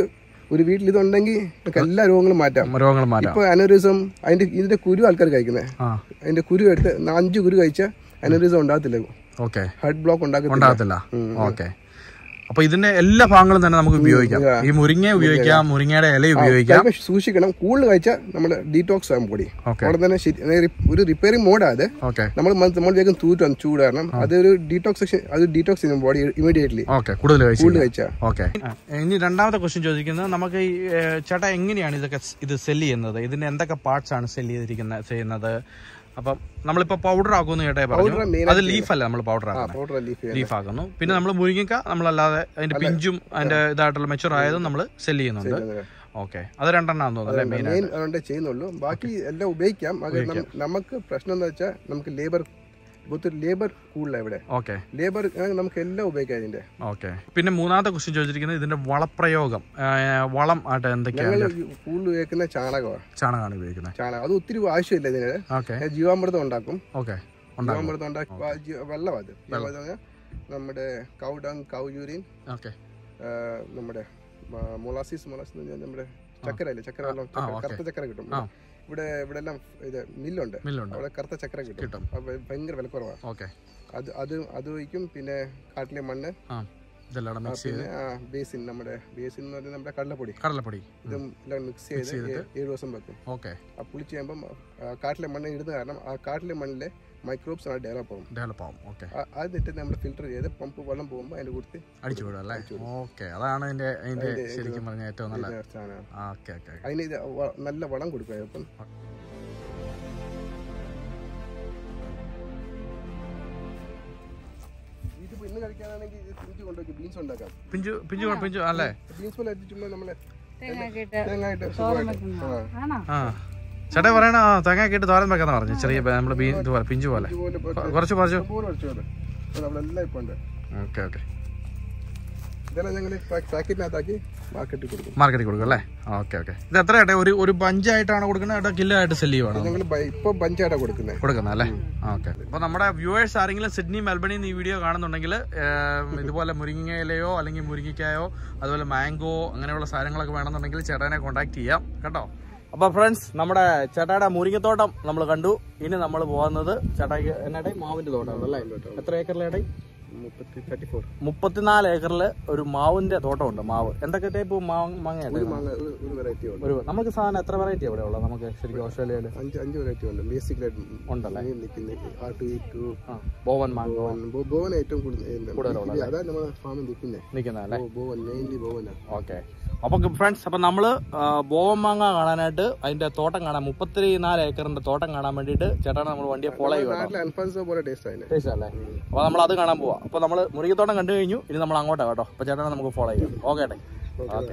B: ഒരു വീട്ടിൽ ഇതുണ്ടെങ്കിൽ നമുക്ക് എല്ലാ രോഗങ്ങളും മാറ്റാം
A: രോഗങ്ങൾ മാറ്റാം
B: ഇപ്പൊ അനോറിസം അതിന്റെ ഇതിന്റെ കുരു ആൾക്കാർ കഴിക്കുന്നത്
A: ആ
B: അതിന്റെ കുരു എടുത്ത് അഞ്ച് കുരു കഴിച്ചാൽ അനോറിസം ഉണ്ടാകത്തില്ല
A: ഓക്കെ
B: ഹാർട്ട് ബ്ലോക്ക് ഉണ്ടാക്കത്തില്ല
A: ഉണ്ടാകത്തില്ല ഓക്കെ അപ്പൊ ഇതിന്റെ എല്ലാ ഭാഗങ്ങളും തന്നെ നമുക്ക് ഉപയോഗിക്കാം ഈ മുരിങ്ങ ഉപയോഗിക്കാം മുരിങ്ങയുടെ ഇല ഉപയോഗിക്കാം
B: കഴിക്കുമ്പോൾ സൂക്ഷിക്കണം കൂടുതൽ കഴിച്ചാൽ നമ്മൾ ഡീറ്റോക്സ് ആകും ബോഡി
A: ഓക്കെ
B: അവിടെ തന്നെ ശരി- അതായത് ഒരു റിപ്പയറിംഗ് മോഡാ അത്
A: ഓക്കെ
B: നമ്മൾ നമ്മൾ വേഗം തൂറ്റാണ് ചൂട് കാരണം അതൊരു ഡീറ്റോക്സേഷൻ അത് ഡീറ്റോക്സ് ചെയ്യും ബോഡി ഇമീഡിയറ്റ്ലി
A: ഓക്കെ കൂടുതൽ കഴിച്ചു
B: കൂടുതൽ കഴിച്ചാൽ
A: ഓക്കെ ഇനി രണ്ടാമത്തെ ക്വസ്റ്റ്യൻ ചോദിക്കുന്നത് നമുക്ക് ഈ ഏ, ചേട്ടാ എങ്ങനെയാണ് ഇതൊക്കെ സ് ഇത് സെല് ചെയ്യുന്നത് ഇതിന്റെ എന്തൊക്കെ പാർട്സ് ആണ് സെല് ചെയ്തിരിക്കുന്നത് ചെയ്യുന്നത് അപ്പം നമ്മളിപ്പോ പൗഡർ ആക്കുമെന്ന് ചേട്ടാ പറഞ്ഞു
B: Powder main
A: അത് ലീഫല്ല നമ്മൾ പൗഡർ
B: ആ
A: ആക്കുന്നത്
B: പൗഡർ ലീഫ്
A: ലീഫ് ആക്കുന്നു പിന്നെ നമ്മൾ മുരിങ്ങക്ക നമ്മളല്ലാതെ അതിന്റെ പിഞ്ചും അതിന്റെ ഇതായിട്ടുള്ള മെച്ചുർ ആയതും നമ്മൾ സെല് ചെയ്യുന്നുണ്ട് ഓക്കെ അത് രണ്ടെണ്ണം തോന്നുന്നു അല്ലേ മെയിൻ
B: മെയിൻ അതുകൊണ്ടേ ചെയ്യുന്നുള്ളൂ ബാക്കി എല്ലാം ഉപയോഗിക്കാം അത് നം- നമുക്ക് പ്രശ്നം എന്ന് വെച്ചാൽ നമുക്ക് ലേബർ ഒത്തിരി ലേബർ കൂടുതലാണ് ഇവിടെ
A: ഓക്കെ
B: ലേബർ നമുക്ക് എല്ലാം ഉപയോഗിക്കാം ഇതിന്റെ
A: ഓക്കെ പിന്നെ മൂന്നാമത്തെ ക്വസ്റ്റ്യൻ ചോദിച്ചിരിക്കുന്നത് ഇതിന്റെ വളപ്രയോഗം ഏ, വളം ആയിട്ട് എന്തൊക്കെയാണ്
B: ഞങ്ങൾ കൂടുതൽ ഉപയോഗിക്കുന്ന ചാണകമാണ്
A: ചാണകമാണ് ഉപയോഗിക്കുന്നത്
B: ചാണകം അത് ഒത്തിരി ആവശ്യമില്ല ഇതിന്
A: ഓക്കെ
B: ജീവാമൃതം ഉണ്ടാക്കും
A: ഓക്കെ ഉണ്ടാകും
B: ജീവാമൃതം ഉണ്ടാക്കി ആ ജീ- വെള്ളം അത് ജീവാമൃതം എന്ന് പറഞ്ഞാൽ നമ്മുടെ cow dung cow urine
A: okay
B: നമ്മുടെ മൊളാസിസ് മൊളാസിസ് എന്ന് പറഞ്ഞാൽ നമ്മുടെ ചക്കര ഇല്ലേ ചക്കര വെള്ളം
A: ആ,
B: ചക്കര-
A: ഓക്കേ.
B: കറുത്ത ചക്കര കിട്ടും
A: ആ.
B: ഇവിടെ ഇവിടെ എല്ലാം ഇത് മില്ലുണ്ട്
A: മില്ലുണ്ട്
B: അവിടെ കറുത്ത ചക്കര കിട്ടും
A: കിട്ടും
B: അപ്പൊ ഭയങ്കര വിലക്കുറവാണ്
A: ഓക്കെ
B: അത് അത് അത് ഒഴിക്കും പിന്നെ കാട്ടിലെ മണ്ണ്
A: ആ ഇതെല്ലാം കൂടെ മിക്സ് ചെയ്ത്
B: പിന്നെ ആ ബേസിൻ നമ്മുടെ ബേസിൻ എന്ന് പറഞ്ഞാൽ നമ്മുടെ കടലപ്പൊടി
A: കടലപ്പൊടി
B: ഇതും എല്ലാം മിക്സ് ചെയ്ത് ഏ- ഏഴ് ദിവസം വെക്കും
A: ഓക്കെ
B: ആ പുളിച്ച് കഴിയുമ്പം ആ കാട്ടിലെ മണ്ണ് ഇടുന്ന കാരണം ആ കാട്ടിലെ മണ്ണിലെ മൈക്രോബ്സ് ആണ് ഡെവലപ്പ് ആവും
A: ഡെവലപ്പ് ആവും ഓക്കെ
B: ആ- അതിട്ട് നമ്മൾ ഫിൽറ്റർ ചെയ്ത് പമ്പ് വെള്ളം പോകുമ്പോൾ അതിന്റെ കൂടുതൽ
A: അടിച്ചു വിടും അല്ലേ ഓക്കെ അതാണ് അതിന്റെ അതിന്റെ ശരിക്കും പറഞ്ഞ ഏറ്റവും നല്ല
B: സാധനമാണ്
A: ഓക്കെ ഓക്കെ
B: അതിന് ഇത് വ- നല്ല വളം കൊടുക്കുക ഇപ്പം ഇതിപ്പോ ഇന്ന് കഴിക്കാനാണെങ്കിൽ ഇത് പിഞ്ച് കൊണ്ടുപോയി ബീൻസ് ഉണ്ടാക്കാം
A: പിഞ്ചു പിഞ്ചു പിഞ്ചു അല്ലേ
B: ബീൻസ് പോലെ അടിച്ച് ചുമ്മാ നമ്മളെ
C: തേങ്ങാക്കിയിട്ട്
B: തേങ്ങായിട്ട്
C: ചോറ്
B: സുഖമായിട്ട്
C: വെക്കുന്ന
B: ആ
C: ആണോ
A: ആ ചേട്ടാ പറയണ ആ തേങ്ങ കേട്ട് തോരൻ വെക്കാന്ന് പറഞ്ഞു ചെറിയ നമ്മള് ബീൻ ഇതുപോലെ പിഞ്ചു പോലെ
B: ഇതുപോലെ ഇപ്പൊ
A: കൊ- കുറച്ച് കുറച്ചു
B: പോലെ അടിച്ചോളൂ അവിടെ എല്ലാം ഇപ്പൊ ഉണ്ട്
A: ഓക്കെ ഓക്കെ
B: ഇതെല്ലാം ഞങ്ങൾ പാക്കറ്റിനകത്താക്കി മാർക്കറ്റിൽ കൊടുക്കും
A: മാർക്കറ്റിൽ കൊടുക്കും അല്ലേ ഓക്കെ ഓക്കെ ഇത് എത്ര ഏട്ടാ ഒരു ഒരു പഞ്ചായിട്ടാണ് കൊടുക്കുന്നത് ഏട്ടാ കിലോ ആയിട്ട് സെല് ചെയ്യുവാണോ
B: ഞങ്ങൾ ഇപ്പൊ ബഞ്ചായിട്ടാണ് കൊടുക്കുന്നത്
A: കൊടുക്കുന്നത് അല്ലേ ഓക്കെ അപ്പൊ നമ്മുടെ വ്യൂവേഴ്സ് ആരെങ്കിലും സിഡ്നി മെൽബണിൽ നിന്ന് ഈ വീഡിയോ കാണുന്നുണ്ടെങ്കിൽ ഇതുപോലെ മുരിങ്ങയിലയോ അല്ലെങ്കിൽ മുരിങ്ങയ്ക്കായോ അതുപോലെ മാംഗോ അങ്ങനെയുള്ള സാധനങ്ങളൊക്കെ വേണമെന്നുണ്ടെങ്കിൽ ചേട്ടനെ കോൺടാക്ട് ചെയ്യാം കേട്ടോ അപ്പൊ ഫ്രണ്ട്സ് നമ്മുടെ ചേട്ടായുടെ മുരിങ്ങത്തോട്ടം നമ്മൾ കണ്ടു ഇനി നമ്മൾ പോകുന്നത് ചേട്ടായിക്ക് എന്നാടേ മാവിന്റെ തോട്ടം അല്ലേ എത്ര ഏക്കറിലേടേ
B: മുപ്പത്തി തേർട്ടി ഫോർ
A: മുപ്പത്തിനാല് ഏക്കറിൽ ഒരു മാവിന്റെ തോട്ടമുണ്ട് മാവ് എന്തൊക്കെ ടൈപ്പ് മാങ്ങയുണ്ട്
B: മാങ്ങ ഒരു- ഒരു വെറൈറ്റി ഉണ്ട്
A: ഒരു നമുക്ക് സാധനം എത്ര വെറൈറ്റി അവിടെ ഉള്ളത് നമുക്ക് ശരിക്കും ഓസ്ട്രേലിയയിൽ
B: അഞ്ച് അഞ്ച് വെറൈറ്റി ഉണ്ട് ബേസിക്കലായിട്ട്
A: ഉണ്ടല്ലേ
B: നിൽക്കുന്നത് ആ ടു ഈ ടു
A: ആ ബോവൻ മാംഗോ
B: ബോവൻ ഏറ്റവും കൂടുതൽ അതാണ് നമ്മുടെ ഫാമിൽ നിൽക്കുന്നത്
A: നിൽക്കുന്നതല്ലേ
B: ബോവൻ മെയിൻലി ബോവനാണ്
A: ഓക്കെ അപ്പൊ ഫ്രണ്ട്സ് അപ്പൊ നമ്മള് ആ, ബോവൻ മാങ്ങ കാണാനായിട്ട് അതിന്റെ തോട്ടം കാണാൻ മുപ്പത്തി നാല് ഏക്കറിന്റെ തോട്ടം കാണാൻ വേണ്ടിയിട്ട് ചേട്ടാ നമ്മൾ വണ്ടിയെ ഫോളോ ചെയ്യുക
B: നാട്ടിലെ അൽഫാൻസോ പോലെ ടേസ്റ്റ് അതിന്
A: ടേസ്റ്റ് അല്ലേ അപ്പൊ നമ്മൾ അത് കാണാൻ പോവാം അപ്പൊ നമ്മള് മുറിക്കത്തോട്ടം കണ്ടു കഴിഞ്ഞു ഇനി നമ്മൾ അങ്ങോട്ടാ കേട്ടോ അപ്പൊ ചേട്ടനെ നമുക്ക് ഫോളോ ചെയ്യാം ഓക്കെ ഓക്കെ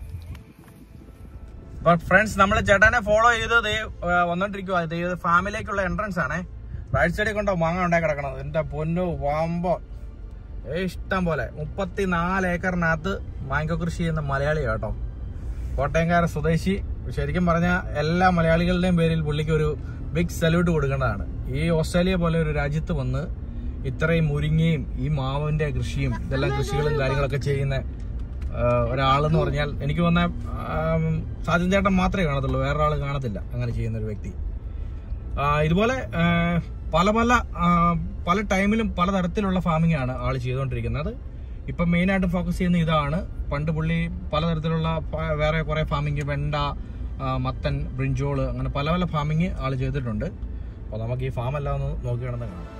A: ഫ്രണ്ട്സ് നമ്മൾ ചേട്ടനെ ഫോളോ ചെയ്ത് ദേ, ആ, വന്നോണ്ടിരിക്കുവാ ദേ, ഇത് ഫാമിലേക്കുള്ള എൻട്രൻസ് ആണേ റൈറ്റ് സൈഡിൽ കൊണ്ടോ മാങ്ങ ഉണ്ടായി കിടക്കണത് എന്റെ പൊന്നു വാമ്പോ ഇഷ്ടം പോലെ മുപ്പത്തിനാല് ഏക്കറിനകത്ത് മാങ്കോ കൃഷി ചെയ്യുന്ന മലയാളി കേട്ടോ കോട്ടയംകാരൻ സ്വദേശി ശരിക്കും പറഞ്ഞ എല്ലാ മലയാളികളുടെയും പേരിൽ പുള്ളിക്ക് ഒരു ബിഗ് സല്യൂട്ട് കൊടുക്കേണ്ടതാണ് ഈ ഓസ്ട്രേലിയ പോലെ ഒരു രാജ്യത്ത് വന്ന് ഇത്രയും മുരിങ്ങയും ഈ മാവിന്റെ കൃഷിയും ഇതെല്ലാം കൃഷികളും കാര്യങ്ങളൊക്കെ ചെയ്യുന്ന ആ, ഒരാളെന്ന് പറഞ്ഞാൽ എനിക്ക് വന്ന സാജൻ ചേട്ടൻ മാത്രമേ കാണത്തുള്ളൂ വേറൊരാൾ കാണത്തില്ല അങ്ങനെ ചെയ്യുന്ന ഒരു വ്യക്തി ആ, ഇതുപോലെ ആ, പല പല ആ, പല ടൈമിലും പലതരത്തിലുള്ള ഫാമിംഗ് ആണ് ആൾ ചെയ്തുകൊണ്ടിരിക്കുന്നത് ഇപ്പം മെയിനായിട്ട് ഫോക്കസ് ചെയ്യുന്ന ഇതാണ് പണ്ട് പുള്ളി പലതരത്തിലുള്ള പ- വേറെ കുറെ ഫാമിംഗ് വെണ്ട ആ, മത്തൻ ബ്രിഞ്ചോള് അങ്ങനെ പല പല ഫാമിംഗ് ആൾ ചെയ്തിട്ടുണ്ട് അപ്പോൾ നമുക്ക് ഈ ഫാം എല്ലാം ഒന്ന് നോക്കുകയാണെന്ന് കാണാം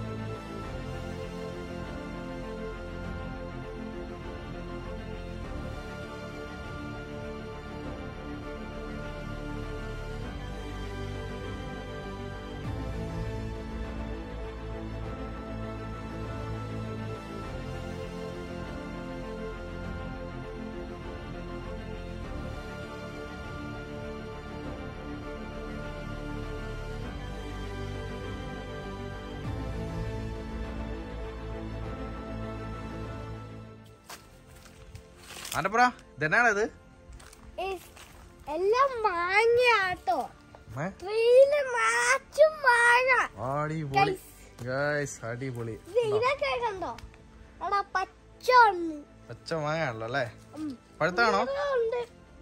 A: ആനപ്പുറ ഇതെന്നാണിത്
C: ഏയ്, എല്ലാം മാങ്ങയാട്ടോ
A: ഏ?
C: വെയില് മാച്ചും മാങ്ങ
A: അടിപൊളി ഗൈസ് അടിപൊളി
C: ഇത് ഇതൊക്കെ കണ്ടോ എടാ പച്ച ഉണ്ട്
A: പച്ച മാങ്ങയാണല്ലോ അല്ലേ
C: ഉം.
A: പഴുത്താണോ
C: ഉണ്ട്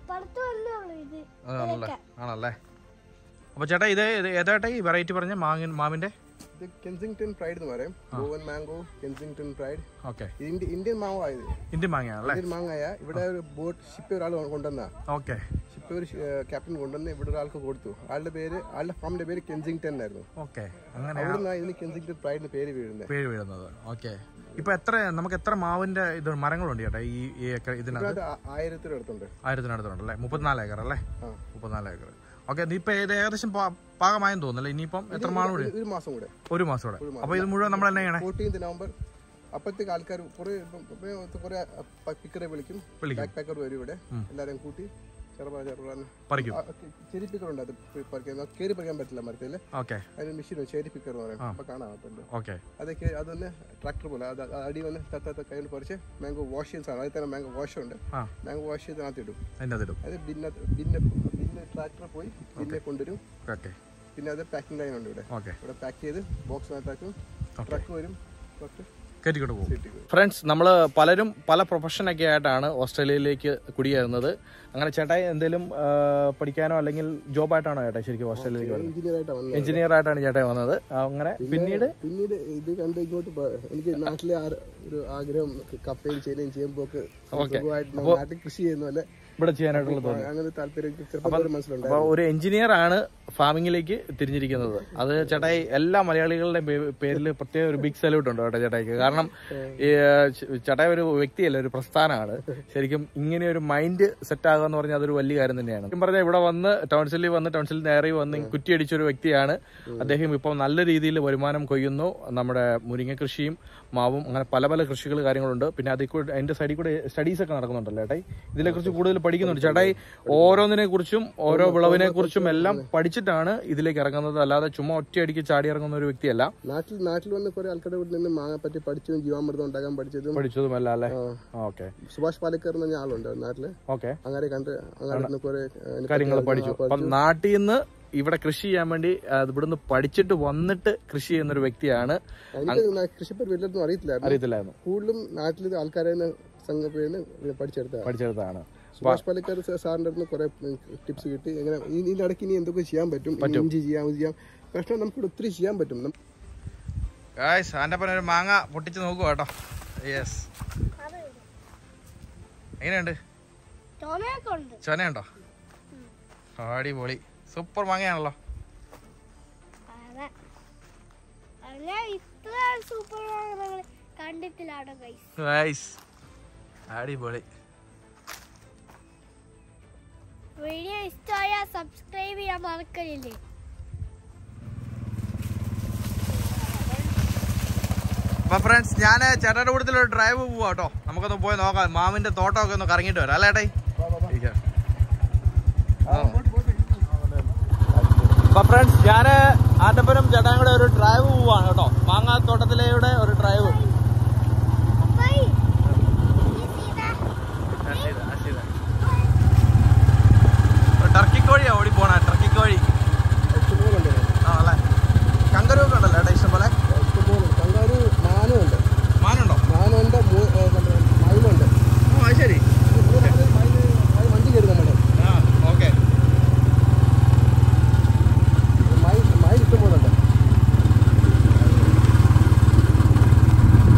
C: പുറത്ത് വന്നേ ഉള്ളൂ ഇത്
A: ആണല്ലേ ആണല്ലേ അപ്പൊ ചേട്ടാ ഇത് ഇത് ഏതാട്ടെ ഈ വെറൈറ്റി പറഞ്ഞ മാങ്ങ മാവിന്റെ
B: ഇത് കെൻസിംഗ്ടൺ പ്രൈഡ് എന്ന് പറയും Goan mango Kensington Pride
A: okay
B: ഇത് ഇന്ത്യൻ മാങ്ങോ ആയത്
A: ഇന്ത്യൻ മാങ്ങയാണല്ലേ
B: ഇന്ത്യൻ മാങ്ങായ ഇവിടെ ഒരു ബോട്ട് ഷിപ്പ് ഒരാൾ കൊണ്ടുവന്ന
A: ഓക്കെ
B: ഷിപ്പ് ഒരു ക്യാപ്റ്റൻ കൊണ്ടുവന്ന് ഇവിടെ ഒരാൾക്ക് കൊടുത്തു ആളുടെ പേര് ആളുടെ ഫാമിന്റെ പേര് കെൻസിംഗ്ടൺ ആയിരുന്നു
A: ഓക്കെ അങ്ങനെ
B: അവിടുന്ന് ഇതിന് കെൻസിംഗ്ടൺ പ്രൈഡിന് പേര് വീഴുന്നത്
A: പേര് വീഴുന്നത് ഓക്കെ ഇപ്പൊ എത്ര നമുക്ക് എത്ര മാവിന്റെ ഇത് മരങ്ങളുണ്ട് ചേട്ടാ ഈ ഈ ഏക്കർ ഇതിനകത്ത്
B: അത് ആ- ആയിരത്തിനും അടുത്തുണ്ട്
A: ആയിരത്തിനടുത്തുണ്ടല്ലേ മുപ്പത്തിനാല് ഏക്കർ അല്ലേ
B: ആ.
A: മുപ്പത്തിനാല് ഏക്കർ ഓക്കെ ഇപ്പൊ ഇത് ഏകദേശം പാ- പാകമായെന്ന് തോന്നുന്നല്ലേ ഇനിയിപ്പം എത്ര മാളം കൂടി
B: ഒരു- ഒരു മാസം കൂടെ
A: ഒരു മാസം കൂടെ അപ്പൊ ഇത് മുഴുവൻ നമ്മൾ എന്നാ ചെയ്യണേ
B: ഫോർട്ടീൻത് നവംബർ അപ്പത്തേക്ക് ആൾക്കാർ കുറെ കുറെ പിക്കറെ വിളിക്കും
A: വിളിക്കും.
B: ബാക്ക് പാക്കർ വരും ഇവിടെ എല്ലാരെയും കൂട്ടി ചെറുപാ ചെറുപാ
A: പറിക്കും
B: ചെരി പിക്കർ ഉണ്ട് അത് പറിക്കാൻ കയറി പറിക്കാൻ പറ്റില്ല മരത്തിൽ
A: ഓക്കെ
B: അതിന് മെഷീൻ ചെരി പിക്കർ എന്ന് പറയും അപ്പൊ കാണാം അപ്പം
A: ഓക്കെ
B: അതൊക്കെ അതൊന്ന് ട്രാക്ടർ പോലെ അത് അത് അടി വന്ന് തത്ത കൈ കൊണ്ട് പറിച്ച് മാംഗോ വാഷ് ചെയ്യുന്ന സാധനം അതിൽ തന്നെ മാംഗോ വാഷ് ഉണ്ട്
A: ആ
B: മാംഗോ വാഷ് ചെയ്തതിനകത്ത് ഇടും
A: അതിൻ്റെ അതിടും
B: അത് ബിന്ന ബിന്ന ബിന്ന് ട്രാക്ടർ പോയി ബിന്നെ കൊണ്ടുവരും
A: ഓക്കെ
B: പിന്നെ അത് പാക്കിംഗ് ലൈൻ ഉണ്ട് ഇവിടെ
A: ഓക്കെ
B: ഇവിടെ പാക്ക് ചെയ്ത് ബോക്സിനകത്താക്കും ട്രക്ക് വരും ട്രക്ക്
A: കയറ്റിക്കൊണ്ട് പോകും
B: സീറ്റ് വരും
A: ഫ്രണ്ട്സ് നമ്മൾ പലരും പല പ്രൊഫഷനൊക്കെ ആയിട്ടാണ് ഓസ്ട്രേലിയയിലേക്ക് കുടിയേറുന്നത് അങ്ങനെ ചേട്ടായി എന്തെങ്കിലും ആ, പഠിക്കാനോ അല്ലെങ്കിൽ ജോബായിട്ടാണോ ചേട്ടായി ശരിക്കും ഓസ്ട്രേലിയയിലേക്ക് വന്നത്
B: എഞ്ചിനീയർ ആയിട്ടാണ് വന്നത്
A: എഞ്ചിനീയർ ആയിട്ടാണ് ചേട്ടായി വന്നത് അങ്ങനെ പിന്നീട്
B: പിന്നീട് ഇത് കണ്ട് ഇങ്ങോട്ട് പോ- എനിക്ക് നാട്ടിലെ ആ ഒരു ആഗ്രഹം കപ്പയും ചേനയും ചെയ്യുമ്പോൾ ഒക്കെ സുഖമായിട്ട് നമ്മൾ നാട്ടിൽ കൃഷി ചെയ്യുന്ന പോലെ
A: ഇവിടെ ചെയ്യാനായിട്ടുള്ള തോന്നി
B: അങ്ങനെ താല്പര്യം ചെറുപ്പം മനസ്സിലുണ്ട്
A: അപ്പോൾ ഒരു എഞ്ചിനീയർ ആണ് ഫാമിങ്ങിലേക്ക് തിരിഞ്ഞിരിക്കുന്നത് അത് ചേട്ടായി എല്ലാ മലയാളികളുടെ പേരിൽ പ്രത്യേക ഒരു ബിഗ് സല്യൂട്ട് ഉണ്ട് കേട്ടോ ചേട്ടായിക്ക് കാരണം ഈ, ച- ചേട്ടായി ഒരു വ്യക്തിയല്ല ഒരു പ്രസ്ഥാനമാണ് ശരിക്കും ഇങ്ങനെ ഒരു മൈൻഡ് സെറ്റ് ആകുക എന്ന് പറഞ്ഞാൽ അതൊരു വലിയ കാര്യം തന്നെയാണ് ശരിക്കും പറഞ്ഞാൽ ഇവിടെ വന്ന് ടൗൺസിലിൽ വന്ന് ടൗൺസിൽ നേറി വന്ന് കുറ്റിയടിച്ച ഒരു വ്യക്തിയാണ് അദ്ദേഹം ഇപ്പോൾ നല്ല രീതിയിൽ വരുമാനം കൊയ്യുന്നു നമ്മുടെ മുരിങ്ങ കൃഷിയും മാവും അങ്ങനെ പല പല കൃഷികൾ കാര്യങ്ങളുണ്ട് പിന്നെ അതിൽ കൂടെ അതിന്റെ സൈഡിൽ കൂടെ സ്റ്റഡീസ് ഒക്കെ നടക്കുന്നുണ്ടല്ലോ ചേട്ടായി ഇതിനെ കുറിച്ച് കൂടുതൽ പഠിക്കുന്നുണ്ട് ചേട്ടായി ഓരോന്നിനെ കുറിച്ചും ഓരോ വിളവിനെ കുറിച്ചും എല്ലാം പഠിച്ചിട്ടാണ് ഇതിലേക്ക് ഇറങ്ങുന്നത് അല്ലാതെ ചുമ്മാ ഒറ്റയടിക്ക് ചാടി ഇറങ്ങുന്ന ഒരു വ്യക്തിയല്ല
B: നാട്ടിൽ നാട്ടിൽ വന്ന് കുറെ ആൾക്കാരുടെ വീട്ടിൽ നിന്ന് മാങ്ങ പറ്റി പഠിച്ചതും ജീവാമൃതം ഉണ്ടാക്കാൻ പഠിച്ചതും
A: പഠിച്ചതുമല്ല അല്ലേ ഓക്കെ
B: സുഭാഷ് പാലേക്കർ എന്ന് പറഞ്ഞ ആളുണ്ട് നാട്ടില്
A: ഓക്കെ
B: അങ്ങനെ കണ്ട് അങ്ങനെ നിന്ന് കുറെ അതിനെ
A: കാര്യങ്ങൾ
B: പറ്റി
A: പഠിച്ചു
B: ആ,
A: അപ്പം നാട്ടിൽ നിന്ന് ഇവിടെ കൃഷി ചെയ്യാൻ വേണ്ടി ആ, ഇവിടുന്ന് പഠിച്ചിട്ട് വന്നിട്ട് കൃഷി ചെയ്യുന്ന ഒരു വ്യക്തിയാണ്
B: എനിക്ക് ന- കൃഷിപ്പറ്റി വലിയൊന്നും അറിയത്തില്ലായിരുന്നു
A: അറിയത്തില്ലായിരുന്നു
B: കൂടുതലും നാട്ടിൽ ആൾക്കാരെ സംഘപ്പേന്ന് പഠിച്ചെടുത്ത
A: പഠിച്ചെടുത്താണ്
B: സുഭാഷ് പാലേക്കർ സാറിന്റെ അടുത്ത് കുറെ ടിപ്സ് കിട്ടി എങ്ങനെ ഈ- ഇതിന്റെ ഇടയ്ക്ക് ഇനി എന്തൊക്കെ ചെയ്യാൻ പറ്റും ഇനി ഇഞ്ചി ചെയ്യാം ഇത് ചെയ്യാം പക്ഷെ നമുക്ക് ഒത്തിരി ചെയ്യാൻ പറ്റും നം-
A: ഗായ്സ് ആൻ്റപ്പൻ ഒരു മാങ്ങ പൊട്ടിച്ച് നോക്കുക കേട്ടോ യെസ് എങ്ങനെയുണ്ട്
C: ചോനയൊക്കെ ഉണ്ട്
A: ചൊനയുണ്ടോ അടിപൊളി സൂപ്പർ മാങ്ങയാണല്ലോ
C: അതെ ഞാൻ ഇത്ര സൂപ്പർ ഞങ്ങൾ കണ്ടിട്ടില്ലാട്ടോ ഗൈസ്
A: ഗായ്സ് അടിപൊളി
C: വീഡിയോ ഇഷ്ടമായാൽ സബ്സ്ക്രൈബ് ചെയ്യാൻ മറക്കലില്ലേ
A: അപ്പൊ ഫ്രണ്ട്സ് ഞാൻ ചേട്ടൻ്റെ കൂട്ടത്തിൽ ഒരു ഡ്രൈവ് പോവാ കേട്ടോ നമുക്കൊന്ന് പോയി നോക്കാം മാവിന്റെ തോട്ടമൊക്കെ ഒന്ന് കറങ്ങിയിട്ട് വരാം അല്ലേ ഏട്ടായി അപ്പൊ ഫ്രണ്ട്സ് ഞാൻ ആറ്റപ്പുരം ചേട്ടാൻ കൂടെ ഒരു ഡ്രൈവ് പോവാണ് കേട്ടോ മാങ്ങാത്തോട്ടത്തിലൂടെ ഒരു ഡ്രൈവ്
C: അപ്പായി
A: ടർക്കി കോഴിയാ ഓടി പോണ ടർക്കി കോഴി
B: ഇഷ്ടംപോലെ ഉണ്ട്
A: ആ അല്ലേ കങ്കരു ഒക്കെ ഉണ്ടല്ലോ ഏട്ടാ ഇഷ്ടം പോലെ
B: ഇഷ്ടംപോലെ ഉണ്ട് കങ്കാരു മാനും ഉണ്ട്
A: മാനുണ്ടോ
B: മാനുണ്ട് മൂ- ഏ, നമ്മുടെ മയിലുണ്ട്
A: ഓ അത് ശരി
B: ഇവിടെ മയില് മയില് മയിൽ വണ്ടി കയറി നമ്മുടെ
A: ആ ഓക്കെ
B: മയിൽ മയിൽ ഇഷ്ടംപോലെ ഉണ്ട്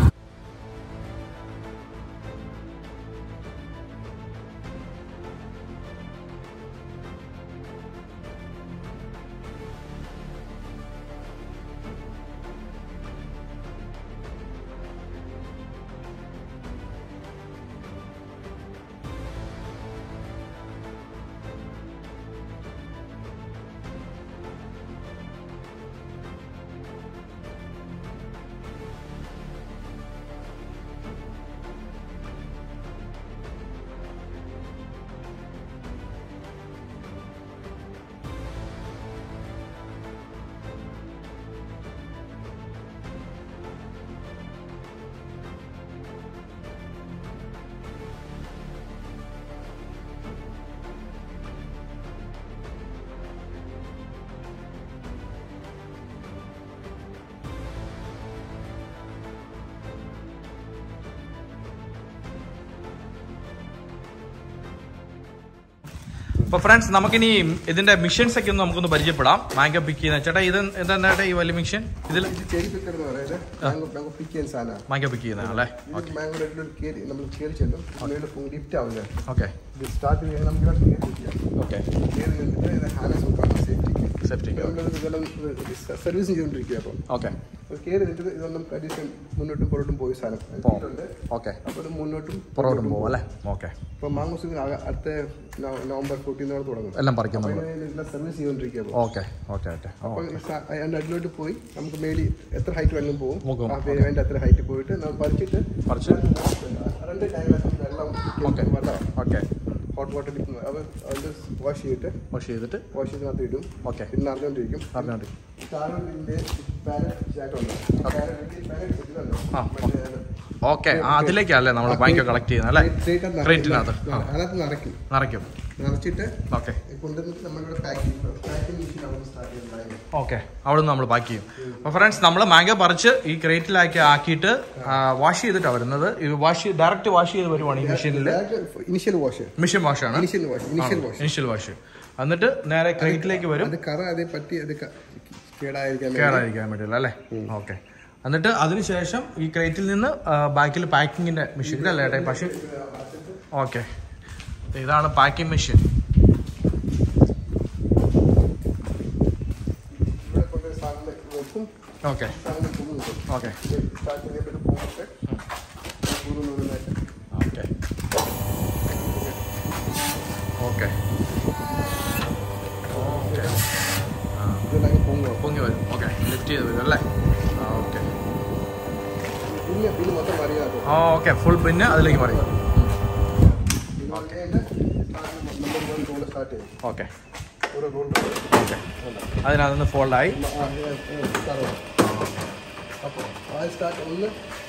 A: അപ്പൊ ഫ്രണ്ട്സ് നമുക്കിനി ഇതിന്റെ മിഷൻസ് ഒക്കെ ഒന്ന് നമുക്കൊന്ന് പരിചയപ്പെടാം മാങ്കോ പിക്ക് ചെയ്യുന്ന ചേട്ടാ ഇത് എന്താ ഈ വലിയ മിഷൻ ഇതിൽ
B: ഇത് ചെരി പിക്കർ എന്ന് പറയുന്നത് മാംഗോ മാംഗോ പിക്ക് ചെയ്യുന്ന സാധനമാണ്
A: മാങ്കോ പിക്ക് ചെയ്യുന്ന അല്ലേ
B: ഇത് മാംഗോയുടെ ഒരു കയറി നമ്മൾ കയറി ചെല്ലും മേളിൽ ലിഫ്റ്റ് ആവില്ല
A: ഓക്കെ
B: ഇത് സ്റ്റാർട്ട് ചെയ്യാൻ നമുക്ക് ഇവിടെ കയറി ചെയ്യാം
A: ഓക്കെ
B: കയറി നിന്നിട്ട് ഇത് ഹാനസ് വെക്കണം സേഫ്റ്റിക്ക്
A: സേഫ്റ്റിക്ക്
B: നമ്മളിത് ഇതെല്ലാം സർവീസും ചെയ്തുകൊണ്ടിരിക്കുക അപ്പോൾ
A: ഓക്കെ
B: അപ്പോൾ കയറി നിന്നിട്ട് ഇതൊന്നും അഡീഷൻ മുന്നോട്ടും പുറകോട്ടും പോയി സാധനം
A: പോവും.
B: ഇട്ടിട്ടുണ്ട്.
A: ഓക്കെ
B: അപ്പോൾ ഇത് മുന്നോട്ടും
A: പുറകോട്ടും പോകും അല്ലേ ഓക്കെ
B: ഇപ്പോൾ മാംഗോ സീസൺ അടുത്ത നവ- നവംബർ ഫോർട്ടീനോട് തുടങ്ങും
A: എല്ലാം പറിക്കും
B: അപ്പോൾ
A: നമ്മൾ
B: ഇതിനെല്ലാം സർവീസ് ചെയ്തുകൊണ്ടിരിക്കുക അപ്പോൾ
A: ഓക്കെ ഓക്കെ ഓക്കെ
B: അപ്പോൾ അതിൻ്റെ അടിയിലോട്ട് പോയി നമുക്ക് മേലി എത്ര ഹൈറ്റ് വേണമെങ്കിലും പോകും
A: പോകും.
B: ആ പേര് അതിൻ്റെ അത്ര ഹൈറ്റ് പോയിട്ട് നമ്മൾ പറിച്ചിട്ട്
A: പറിച്ച്
B: രണ്ട് ടൈമിലും വെള്ളം
A: ഓക്കെ
B: വെള്ളം
A: ഓക്കെ
B: ഹോട്ട് വാട്ടർ ടിപ്പ് അത് അത് വാഷ് ചെയ്തിട്ട്
A: വാഷ് ചെയ്തിട്ട്
B: വാഷ് ചെയ്തിനകത്ത് ഇടും
A: ഓക്കെ
B: പിന്നെ അറിഞ്ഞുകൊണ്ടിരിക്കും
A: അറിഞ്ഞോണ്ട്
B: ചാനലിൻ്റെ പാനറ്റ് ചാറ്റുണ്ട്
A: ആ, ഓക്കെ ആ അതിലേക്കല്ലേ നമ്മൾ ബാങ്ക് കളക്ട് ചെയ്യുന്നത് അല്ലേ ക്രേറ്റിനകത്ത് ആ
B: അതിനകത്ത് നിറയ്ക്കും
A: നിറയ്ക്കും
B: നിറച്ചിട്ട്
A: ഓക്കെ
B: കൊണ്ടുവന്നിട്ട് നമ്മളിവിടെ പാക്ക് ചെയ്യും പാക്കിംഗ് മെഷീൻ അവിടെ സ്റ്റാർട്ട് ചെയ്യുന്നത്
A: ഓക്കെ അവിടെ നിന്ന് നമ്മൾ പാക്ക് ചെയ്യും അപ്പോൾ ഫ്രണ്ട്സ് നമ്മൾ മാങ്കോ പറിച്ച് ഈ ക്രേറ്റിലാക്കി ആക്കിയിട്ട് വാഷ് ചെയ്തിട്ടാണ് വരുന്നത് ഇത് വാഷ് ഡയറക്റ്റ് വാഷ് ചെയ്ത് വരുവാണ് ഈ മെഷീനിൽ
B: ഇനിഷ്യൽ വാഷ്
A: മെഷീൻ വാഷാണ്
B: initial wash initial wash
A: initial wash എന്നിട്ട് നേരെ ക്രേറ്റിലേക്ക് വരും
B: അത് കറ അതേ പറ്റി അത് ക- കേടായിരിക്കാൻ വേണ്ടി
A: കേടായിരിക്കാൻ പറ്റില്ല അല്ലേ ഓക്കെ എന്നിട്ട് അതിനുശേഷം ഈ ക്രേറ്റിൽ നിന്ന് ബാക്കിൽ പാക്കിങ്ങിന്റെ മെഷീൻ അല്ലേ ഏട്ടാ പക്ഷേ ഓക്കെ ഇതാണ് പാക്കിംഗ് മെഷീൻ
B: ഇവിടെ കൊണ്ട് സാധനം വെക്കും
A: ഓക്കെ
B: സാധനം തുണി വെക്കും
A: ഓക്കെ
B: സ്റ്റാർട്ട് ചെയ്തിട്ട് പോയിട്ട് നൂറ് നൂറിനായിട്ട്
A: ഓക്കെ ഓക്കെ ഓക്കെ
B: ഇതെല്ലാം പൊങ്ങും
A: പൊങ്ങി വരും ഓക്കെ ലിഫ്റ്റ് ചെയ്ത് വരും അല്ലേ ഓക്കെ
B: പിന്നെ പിന്നെ മൊത്തം അറിയാതെ
A: ഓക്കെ ഫുൾ പിന്നെ അതിലേക്ക് പറയും
B: നമ്പർ വൺ റോൾ സ്റ്റാർട്ട് ചെയ്യും
A: ഓക്കെ
B: ഓരോ റോൾ
A: ഓക്കെ അതിനകത്തുനിന്ന് ഫോൾഡായി
B: അപ്പോൾ ആ സ്റ്റാർട്ട് ഒന്ന്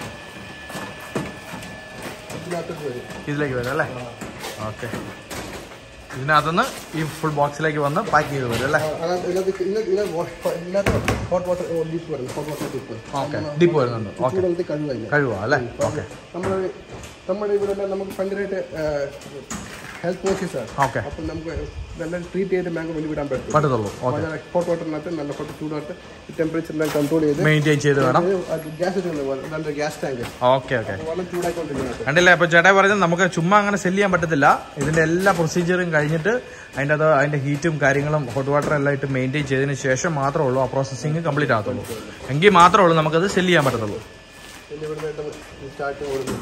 B: ഇതിനകത്തോട്ട് വരും
A: ഇതിലേക്ക് വരും അല്ലേ ഓക്കെ ഇതിനകത്തുനിന്ന് ഈ ഫുൾ ബോക്സിലേക്ക് വന്ന് പാക്ക് ചെയ്ത് വരും അല്ലേ
B: അതിനകത്ത് ഇതിനകത്ത് ഇതിനകത്ത് ഇതിനകത്ത് ഇതിനകത്ത് ഹോട്ട് വാട്ടർ ഡിപ്പ് വരും hot water dip
A: okay dip വരുന്നുണ്ട് ഓക്കെ
B: ചൂടുവെള്ളത്തിൽ കഴുകയില്ല
A: കഴിവാ അല്ലേ ഓക്കെ
B: നമ്മൾ നമ്മുടെ ഇവിടെ നമുക്ക് ഭയങ്കരമായിട്ട് ഹെൽത്ത് കോഷ്യസ് ആണ്
A: ഓക്കെ
B: അപ്പം നമുക്ക് നല്ല ട്രീറ്റ് ചെയ്ത് മാംഗോ വെളി വിടാൻ പറ്റും
A: പറ്റത്തുള്ളൂ ഓക്കെ
B: ഹോട്ട് വാട്ടറിനകത്ത് നല്ല ഹോട്ട് ചൂടായിട്ട് ടെമ്പറേച്ചർ കൺട്രോൾ ചെയ്ത്
A: മെയിൻറ്റെയിൻ ചെയ്ത് വേണം
B: ഗ്യാസ് ഇട്ടുണ്ട് നല്ല ഗ്യാസ് ടാങ്ക്
A: ഓക്കെ ഓക്കെ
B: വെള്ളം ചൂടായിക്കൊണ്ടിരിക്കുന്നത്
A: കണ്ടില്ലേ അപ്പൊ ചേട്ടാ പറഞ്ഞത് നമുക്ക് ചുമ്മാ അങ്ങനെ സെല് ചെയ്യാൻ പറ്റത്തില്ല ഇതിന്റെ എല്ലാ പ്രൊസീജിയറും കഴിഞ്ഞിട്ട് അതിന്റെ അത് അതിന്റെ ഹീറ്റും കാര്യങ്ങളും ഹോട്ട് വാട്ടർ എല്ലാം ഇട്ട് മെയിൻറ്റെയിൻ ചെയ്തതിന് ശേഷം മാത്രമേ ഉള്ളൂ ആ പ്രോസസ്സിങ് കംപ്ലീറ്റ് ആകത്തുള്ളൂ എങ്കിൽ മാത്രമേ ഉള്ളൂ നമുക്കത് സെല് ചെയ്യാൻ പറ്റത്തുള്ളൂ
B: പിന്നെ ഇവിടെ സ്റ്റാർട്ട് കൊടുക്കും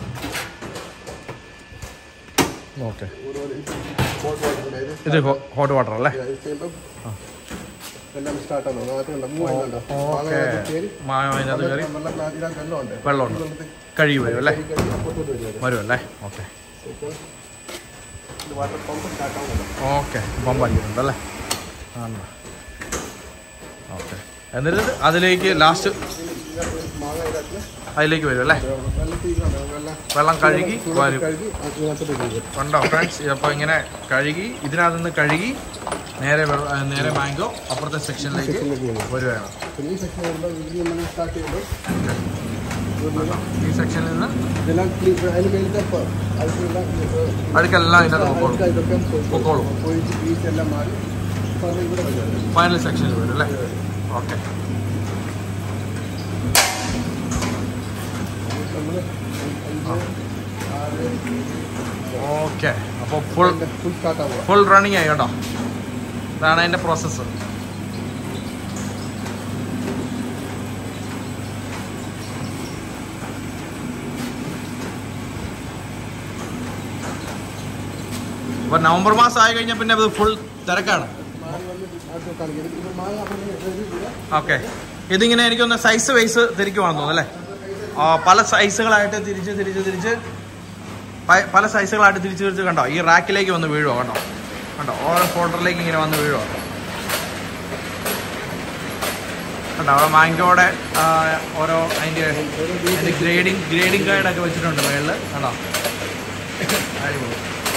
A: ഓക്കെ
B: ഓരോ ഹോട്ട് വാട്ടർ അതായത്
A: ഇത് ഹോട്ട് വാട്ടർ അല്ലേ
B: ഇത് ചെയ്യുമ്പോൾ എല്ലാം സ്റ്റാർട്ട് ആണ് മാത്രമല്ല മൂവ് ആയിട്ടുണ്ടോ
A: ഓക്കെ അതിനകത്ത് കയറി
B: ഇതിനകത്ത് വെള്ളമുണ്ട്
A: വെള്ളമുണ്ട് കഴുകി വരും അല്ലേ
B: അപ്പുറത്തോട്ട് വരുന്നത്
A: വരും അല്ലേ ഓക്കെ
B: ഇപ്പോൾ ഇത് വാട്ടർ പമ്പ് സ്റ്റാർട്ട് ആവുന്നുണ്ട്
A: ഓക്കെ പമ്പ് അടിക്കുന്നുണ്ട് അല്ലേ ആണ് ഓക്കെ എന്നിട്ട് അതിലേക്ക് ലാസ്റ്റ്
B: മാങ്ങ ഇതിനകത്ത്
A: അതിലേക്ക് വരും അല്ലേ
B: വെള്ളത്തിൽ ഇതാണ് വെള്ളം
A: വെള്ളം കഴുകി വരും
B: കഴുകി അതിനകത്തോട്ട് ഇടുക
A: കണ്ടോ ഫ്രണ്ട്സ് അപ്പോൾ ഇങ്ങനെ കഴുകി ഇതിനകത്ത് നിന്ന് കഴുകി നേരെ വെള്ള- ആ, നേരെ മാംഗോ അപ്പുറത്തെ സെക്ഷനിലേക്ക് വരുവാണ്
B: പിന്നെ ഈ സെക്ഷൻ വരുമ്പോൾ ഇതിൽ നമ്മൾ സ്റ്റാർട്ട് ചെയ്യുമ്പോൾ
A: ഈ സെക്ഷനിൽ നിന്ന്
B: ഇതെല്ലാം ക്ലീൻ അതിന് മേലത്തെ പ- അതിലുള്ള ഇത്
A: അടുക്കെല്ലാം ഇതിനകത്ത് പൊക്കോളും
B: അഴുക്ക ഇതൊക്കെ പോയി-
A: പൊക്കോളും.
B: പോയി ബീച്ച് എല്ലാം മാറി അപ്പോൾ അത് ഇവിടെ വരുന്നത്
A: ഫൈനൽ സെക്ഷനിൽ വരും അല്ലേ ഓക്കെ
B: നമ്മൾ അഞ്ച് ആറ്
A: ഓക്കെ അപ്പോൾ ഫുൾ
B: ഫുൾ സ്റ്റാർട്ട് ആവുക
A: ഫുൾ റണ്ണിങ് ആയി കേട്ടോ ഇതാണ് അതിൻ്റെ പ്രോസസ്സ് അപ്പൊ നവംബർ മാസം ആയി കഴിഞ്ഞാൽ പിന്നെ അത് ഫുൾ തിരക്കാണ്
B: മാങ്ങ വന്ന് ആദ്യം കാണിക്കും ഇത് മാങ്ങ അപ്പം എഴുതിയില്ല
A: ഓക്കെ ഇതിങ്ങനെ എനിക്കൊന്ന് സൈസ് വൈസ് തിരിക്കുവാണെന്ന് തോന്നുന്നു അല്ലേ ആ, പല സൈസുകളായിട്ട് തിരിച്ച് തിരിച്ച് തിരിച്ച് പ- പല സൈസുകളായിട്ട് തിരിച്ച് തിരിച്ച് കണ്ടോ ഈ റാക്കിലേക്ക് വന്ന് വീഴുവോ കണ്ടോ കണ്ടോ ഓരോ ഫോൾഡറിലേക്ക് ഇങ്ങനെ വന്ന് വീഴുവോ കണ്ടോ അവിടെ മാങ്കോടെ ആ, ഓരോ അതിൻ്റെ അതിൻ്റെ ഗ്രേഡിങ് ഗ്രേഡിങ് ഗൈഡൊക്കെ വെച്ചിട്ടുണ്ട് മേളിൽ കണ്ടോ അടിപൊളി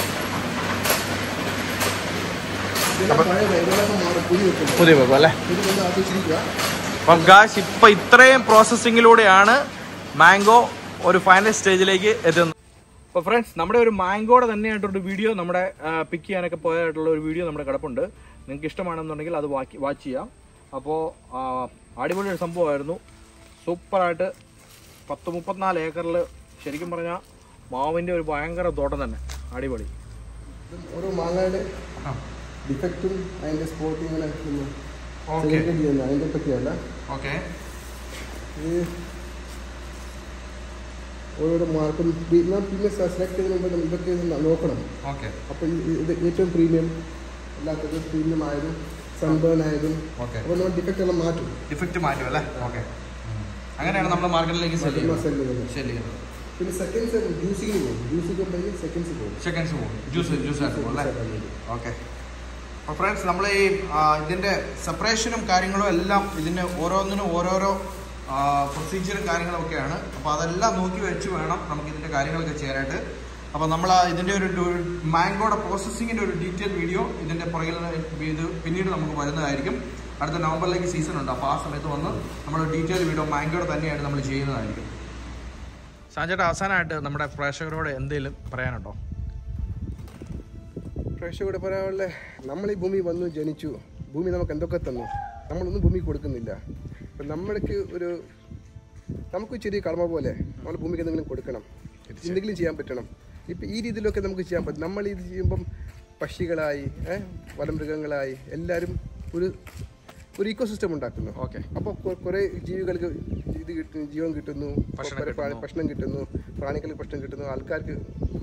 B: ഇതെല്ലാം പഴയത് ഇതിലൊക്കെ മാറും പുതിയ വെക്കും
A: പുതിയ വെക്കും അല്ലേ
B: പുതിയ കൊണ്ട് ആദ്യം ചിരിക്കുക
A: അപ്പം ഗാസ് ഇപ്പം ഇത്രയും പ്രോസസ്സിങ്ങിലൂടെയാണ് മാംഗോ ഒരു ഫൈനൽ സ്റ്റേജിലേക്ക് എത്തുന്നത് അപ്പോൾ ഫ്രണ്ട്സ് നമ്മുടെ ഒരു മാംഗോടെ തന്നെയായിട്ടൊരു വീഡിയോ നമ്മുടെ പിക്ക് ചെയ്യാനൊക്കെ പോയായിട്ടുള്ള ഒരു വീഡിയോ നമ്മുടെ കിടപ്പുണ്ട് നിങ്ങൾക്ക് ഇഷ്ടമാണെന്നുണ്ടെങ്കിൽ അത് വാക്കി വാച്ച് ചെയ്യാം അപ്പോൾ അടിപൊളി ഒരു സംഭവമായിരുന്നു സൂപ്പറായിട്ട് പത്ത് മുപ്പത്തിനാല് ഏക്കറിൽ ശരിക്കും പറഞ്ഞാൽ മാവിൻ്റെ ഒരു ഭയങ്കര തോട്ടം തന്നെ അടിപൊളി
B: ഓരോ മാങ്ങയുടെ ഡിഫക്റ്റും അതിന്റെ സ്പോട്ടും ഇങ്ങനെ ഒന്ന്
A: Okay.
B: segregate ചെയ്യുന്നത് അതിനെ പറ്റിയല്ല
A: ഓക്കെ
B: ഈ ഓരോരോ മാർക്കും നാം പിന്നെ സെലക്ട് ചെയ്യുന്ന മുമ്പ് നമ്മൾ ഇതൊക്കെ ഒന്ന് നോക്കണം
A: ഓക്കെ
B: അപ്പോൾ ഇത് ഏറ്റവും പ്രീമിയം അല്ലാത്തത് പ്രീമിയം ആയതും സൺബേൺ ആയതും
A: ഓക്കെ
B: അപ്പോൾ നമ്മൾ ഡിഫക്റ്റ് എല്ലാം മാറ്റും
A: ഡിഫക്റ്റ് മാറ്റും അല്ലേ ഓക്കെ അങ്ങനെയാണ് നമ്മൾ മാർക്കറ്റിലേക്ക് സെല്
B: നമ്മൾ
A: ചെയ്യുന്നത്
B: സെല് ചെയ്യുന്നത്
A: സെല് ചെയ്യുന്നത്
B: പിന്നെ സെക്കൻഡ്സ് ജ്യൂസിങ്ങിന് പോകും ജ്യൂസിങ് ഉണ്ടെങ്കിൽ സെക്കൻഡ്സ് പോകും
A: സെക്കൻഡ്സ് പോകും ജ്യൂസ് ജ്യൂസ് ആയിട്ട് പോകും അല്ലേ ഓക്കെ അപ്പോൾ ഫ്രണ്ട്സ് നമ്മൾ ഈ ആ, ഇതിൻ്റെ സെപ്പറേഷനും കാര്യങ്ങളും എല്ലാം ഇതിന് ഓരോന്നിനും ഓരോരോ പ്രൊസീജിയറും കാര്യങ്ങളും ഒക്കെയാണ് അപ്പോൾ അതെല്ലാം നോക്കി വെച്ച് വേണം നമുക്ക് ഇതിൻ്റെ കാര്യങ്ങളൊക്കെ ചെയ്യാനായിട്ട് അപ്പോൾ നമ്മൾ ആ ഇതിൻ്റെ ഒരു മാംഗോയുടെ പ്രോസസ്സിങ്ങിൻ്റെ ഒരു ഡീറ്റെയിൽ വീഡിയോ ഇതിൻ്റെ പുറകിൽ ഇത് പിന്നീട് നമുക്ക് വരുന്നതായിരിക്കും അടുത്ത നവംബറിലേക്ക് സീസൺ ഉണ്ട് അപ്പോൾ ആ സമയത്ത് വന്ന് നമ്മൾ ഡീറ്റെയിൽ വീഡിയോ മാംഗോയുടെ തന്നെയായിട്ട് നമ്മൾ ചെയ്യുന്നതായിരിക്കും സാഞ്ചേട്ടാ അവസാനമായിട്ട് നമ്മുടെ പ്രേക്ഷകരോട് എന്തെങ്കിലും പറയാനുണ്ടോ
B: പ്രേക്ഷകരുടെ പറയാനുള്ള നമ്മൾ ഈ ഭൂമി വന്നു ജനിച്ചു ഭൂമി നമുക്ക് എന്തൊക്കെ തന്നു നമ്മളൊന്നും ഭൂമി കൊടുക്കുന്നില്ല അപ്പം നമ്മൾക്ക് ഒരു നമുക്ക് ചെറിയ കടമ പോലെ നമ്മൾ ഭൂമിക്ക് എന്തെങ്കിലും കൊടുക്കണം എന്തെങ്കിലും ചെയ്യാൻ പറ്റണം ഇപ്പം ഈ രീതിയിലൊക്കെ നമുക്ക് ചെയ്യാൻ പറ്റും നമ്മൾ ഇത് ചെയ്യുമ്പം പക്ഷികളായി ഏഹ് വനമൃഗങ്ങളായി എല്ലാവരും ഒരു ഒരു ഇക്കോ സിസ്റ്റം ഉണ്ടാക്കുന്നു
A: ഓക്കെ
B: അപ്പോൾ കുറേ ജീവികൾക്ക് ഇത് കിട്ടുന്നു ജീവൻ കിട്ടുന്നു
A: ഭക്ഷണം
B: കുറേ പ്രാണി-
A: കിട്ടുന്നു.
B: ഭക്ഷണം കിട്ടുന്നു പ്രാണികൾക്ക് ഭക്ഷണം കിട്ടുന്നു ആൾക്കാർക്ക്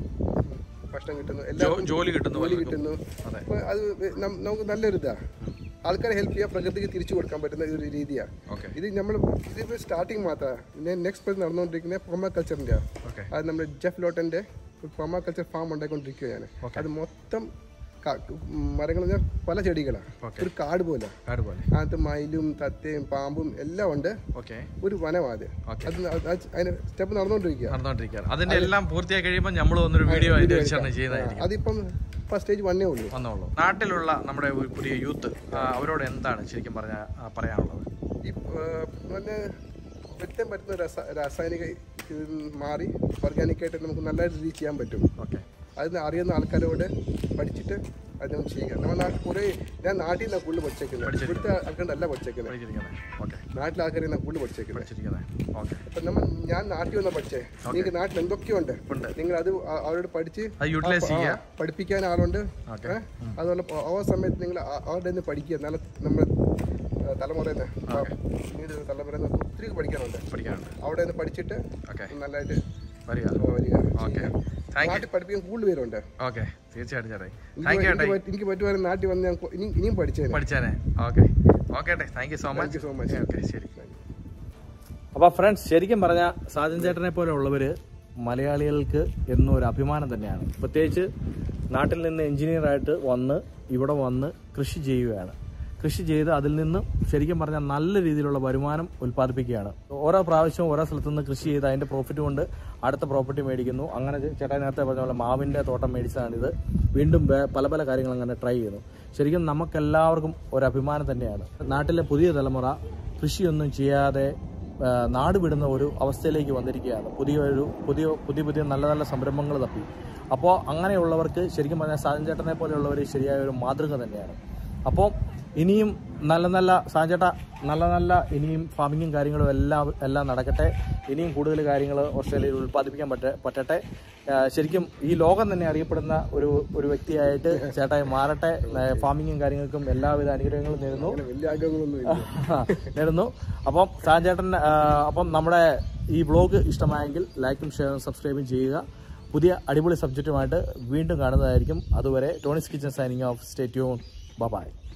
B: ഭക്ഷണം കിട്ടുന്നു
A: ജോ-
B: എല്ലാവർക്കും
A: ജോലി കിട്ടുന്നു
B: ജോലി
A: പലർക്കും.
B: കിട്ടുന്നു
A: അതെ.
B: അപ്പോൾ അത് നം- നമുക്ക് നല്ലൊരു ഇതാ ആൾക്കാരെ ഹെൽപ്പ് ചെയ്യാൻ പ്രകൃതിക്ക് തിരിച്ചു കൊടുക്കാൻ പറ്റുന്ന ഒരു രീതിയാണ്
A: ഓക്കെ
B: ഇത് നമ്മൾ ഇതിപ്പോൾ സ്റ്റാർട്ടിങ് മാത്രമാണ് നെക്സ്റ്റ് പ്രതി നടന്നുകൊണ്ടിരിക്കുന്ന പൊമ്മ കൾച്ചറിൻ്റെ
A: ഓക്കെ
B: അത് നമ്മുടെ ജെഫ് ലോട്ടൻ്റെ പൊമ്മ കൾച്ചർ ഫാം ഉണ്ടായിക്കൊണ്ടിരിക്കുകയാണ്
A: Okay.
B: അത് മൊത്തം മരങ്ങൾ പല ചെടികളാണ്
A: Okay.
B: ഒരു കാട് പോലെ
A: കാട് പോലെ
B: അതിനകത്ത് മയിലും തത്തയും പാമ്പും എല്ലാം ഉണ്ട്
A: ഓക്കെ
B: ഒരു വനമാണ് അത്
A: Okay.
B: അത് ന- അത് അതിന് സ്റ്റെപ്പ് നടന്നുകൊണ്ടിരിക്കുക
A: നടന്നുകൊണ്ടിരിക്കുകയാണ് അതിന്റെ എല്ലാം പൂർത്തിയായി കഴിയുമ്പോൾ നമ്മൾ വന്നൊരു വീഡിയോ അതിന്റെ വിചാരണ ചെയ്യുന്നതായിരിക്കും
B: അതിപ്പം ഫസ്റ്റ് സ്റ്റേജ് വന്നേ ഉള്ളൂ
A: വന്നോളൂ നാട്ടിലുള്ള നമ്മുടെ ഒരു പുതിയ യൂത്ത് അവരോട് എന്താണ് ശരിക്കും പറഞ്ഞ പറയാനുള്ളത്
B: ഈ നല്ല വ്യക്തം പറ്റുന്ന രസ രാസായനിക ഇതിൽ നിന്ന് മാറി ഓർഗാനിക്കായിട്ട് നമുക്ക് നല്ല രീതിയിൽ ചെയ്യാൻ പറ്റും
A: ഓക്കെ
B: അതിന് അറിയുന്ന ആൾക്കാരോട് പഠിച്ചിട്ട് അത് നമുക്ക് ചെയ്യുക നമ്മുടെ നാട്ടിൽ കുറേ ഞാൻ നാട്ടിൽ നിന്നാണ് കൂടുതൽ പഠിച്ചേക്കുന്നത്
A: പഠിച്ചിരിക്കുന്നത്.
B: ഇവിടുത്തെ ആൾക്കാരല്ല പഠിച്ചേക്കുന്നത്
A: പഠിച്ചിരിക്കുന്നത് ഓക്കെ
B: നാട്ടിലെ ആൾക്കാരെ ഞാൻ കൂടുതൽ പഠിച്ചേക്കുന്നത്
A: പഠിച്ചിരിക്കുന്നത് ഓക്കെ
B: അപ്പം നമ്മൾ ഞാൻ നാട്ടിൽ വന്നാ പഠിച്ചേ നിങ്ങൾക്ക് നാട്ടിൽ എന്തൊക്കെയുണ്ട്
A: ഉണ്ട്.
B: നിങ്ങൾ അത് ആ- അവരോട് പഠിച്ച്
A: അത് യൂട്ടിലൈസ്
B: ആ,
A: ചെയ്യുക
B: പഠിപ്പിക്കാൻ ആളുണ്ട്
A: ഓക്കെ
B: ഏ? അതുപോലെ ആ- ആ സമയത്ത് നിങ്ങൾ ആ- അവരുടെ നിന്ന് പഠിക്കുക നല്ല നമ്മുടെ തലമുറയിൽ പിന്നീട് തലമുറയിൽ നിന്ന് ഒത്തിരി പഠിക്കാനുണ്ട്
A: പഠിക്കാനുണ്ട്
B: അവിടെ നിന്ന് പഠിച്ചിട്ട്
A: ഓക്കെ
B: നല്ലതായിട്ട്
A: വരിക
B: വരിക
A: ഓക്കെ താങ്ക് യു
B: നാട്ടിൽ പഠിപ്പിക്കാൻ കൂടുതൽ പേരുണ്ട്
A: ഓക്കെ തീർച്ചയായിട്ടും ചേട്ടായി
B: എനിക്ക്
A: താങ്ക് യു
B: എനിക്ക്
A: ചേട്ടായി
B: പറ്റ- എനിക്ക് പറ്റുവാണെങ്കിൽ നാട്ടിൽ വന്ന് ഞാൻ കൊ- ഇനി- ഇനിയും പഠിച്ചേനെ
A: പഠിച്ചേനെ ഓക്കെ ഓക്കെ ഏട്ടെ thank you so
B: Thank you so much.
A: Much okay ശരി അപ്പോൾ ഫ്രണ്ട്സ് ശരിക്കും പറഞ്ഞാൽ സാജൻ ചേട്ടനെ പോലെ ഉള്ളവർ മലയാളികൾക്ക് എന്നും ഒരു അഭിമാനം തന്നെയാണ് പ്രത്യേകിച്ച് നാട്ടിൽ നിന്ന് എഞ്ചിനീയറായിട്ട് വന്ന് ഇവിടെ വന്ന് കൃഷി ചെയ്യുകയാണ് കൃഷി ചെയ്ത് അതിൽ നിന്നും ശരിക്കും പറഞ്ഞാൽ നല്ല രീതിയിലുള്ള വരുമാനം ഉൽപ്പാദിപ്പിക്കുകയാണ് ഓരോ പ്രാവശ്യവും ഓരോ സ്ഥലത്തു നിന്ന് കൃഷി ചെയ്ത് അതിൻ്റെ പ്രോഫിറ്റ് കൊണ്ട് അടുത്ത പ്രോപ്പർട്ടി മേടിക്കുന്നു അങ്ങനെ ചേട്ടാ നേരത്തെ പറഞ്ഞ പോലെ മാവിൻ്റെ തോട്ടം മേടിച്ചതാണിത് വീണ്ടും വേ- പല പല കാര്യങ്ങൾ അങ്ങനെ ട്രൈ ചെയ്യുന്നു ശരിക്കും നമുക്കെല്ലാവർക്കും ഒരു അഭിമാനം തന്നെയാണ് നാട്ടിലെ പുതിയ തലമുറ കൃഷിയൊന്നും ചെയ്യാതെ ആ, നാട് വിടുന്ന ഒരു അവസ്ഥയിലേക്ക് വന്നിരിക്കുകയാണ് പുതിയ ഒരു പുതിയ പുതിയ പുതിയ നല്ല നല്ല സംരംഭങ്ങൾ തപ്പി അപ്പോൾ അങ്ങനെയുള്ളവർക്ക് ശരിക്കും പറഞ്ഞാൽ സാജൻ ചേട്ടനെ പോലെയുള്ളവർ ശരിയായ ഒരു മാതൃക തന്നെയാണ് അപ്പോൾ ഇനിയും നല്ല നല്ല സാജേട്ട നല്ല നല്ല ഇനിയും ഫാമിങ്ങും കാര്യങ്ങളും എല്ലാം എല്ലാം നടക്കട്ടെ ഇനിയും കൂടുതൽ കാര്യങ്ങൾ ഓസ്ട്രേലിയയിൽ ഉൽപ്പാദിപ്പിക്കാൻ പറ്റ പറ്റട്ടെ ആ, ശരിക്കും ഈ ലോകം തന്നെ അറിയപ്പെടുന്ന ഒരു ഒരു വ്യക്തിയായിട്ട് ചേട്ടായി മാറട്ടെ ആ, ഫാമിങ്ങും കാര്യങ്ങൾക്കും എല്ലാവിധ അനുഗ്രഹങ്ങളും നേരുന്നു
B: അങ്ങനെ വലിയ ആഗ്രഹങ്ങളൊന്നും ഇല്ല
A: നേരുന്നു അപ്പം സാജേട്ടൻ ആ, അപ്പം നമ്മുടെ ഈ വ്ളോഗ് ഇഷ്ടമായെങ്കിൽ ലൈക്കും ഷെയറും സബ്സ്ക്രൈബും ചെയ്യുക പുതിയ അടിപൊളി സബ്ജക്റ്റുമായിട്ട് വീണ്ടും കാണുന്നതായിരിക്കും അതുവരെ Tony's kitchen signing off stay tune by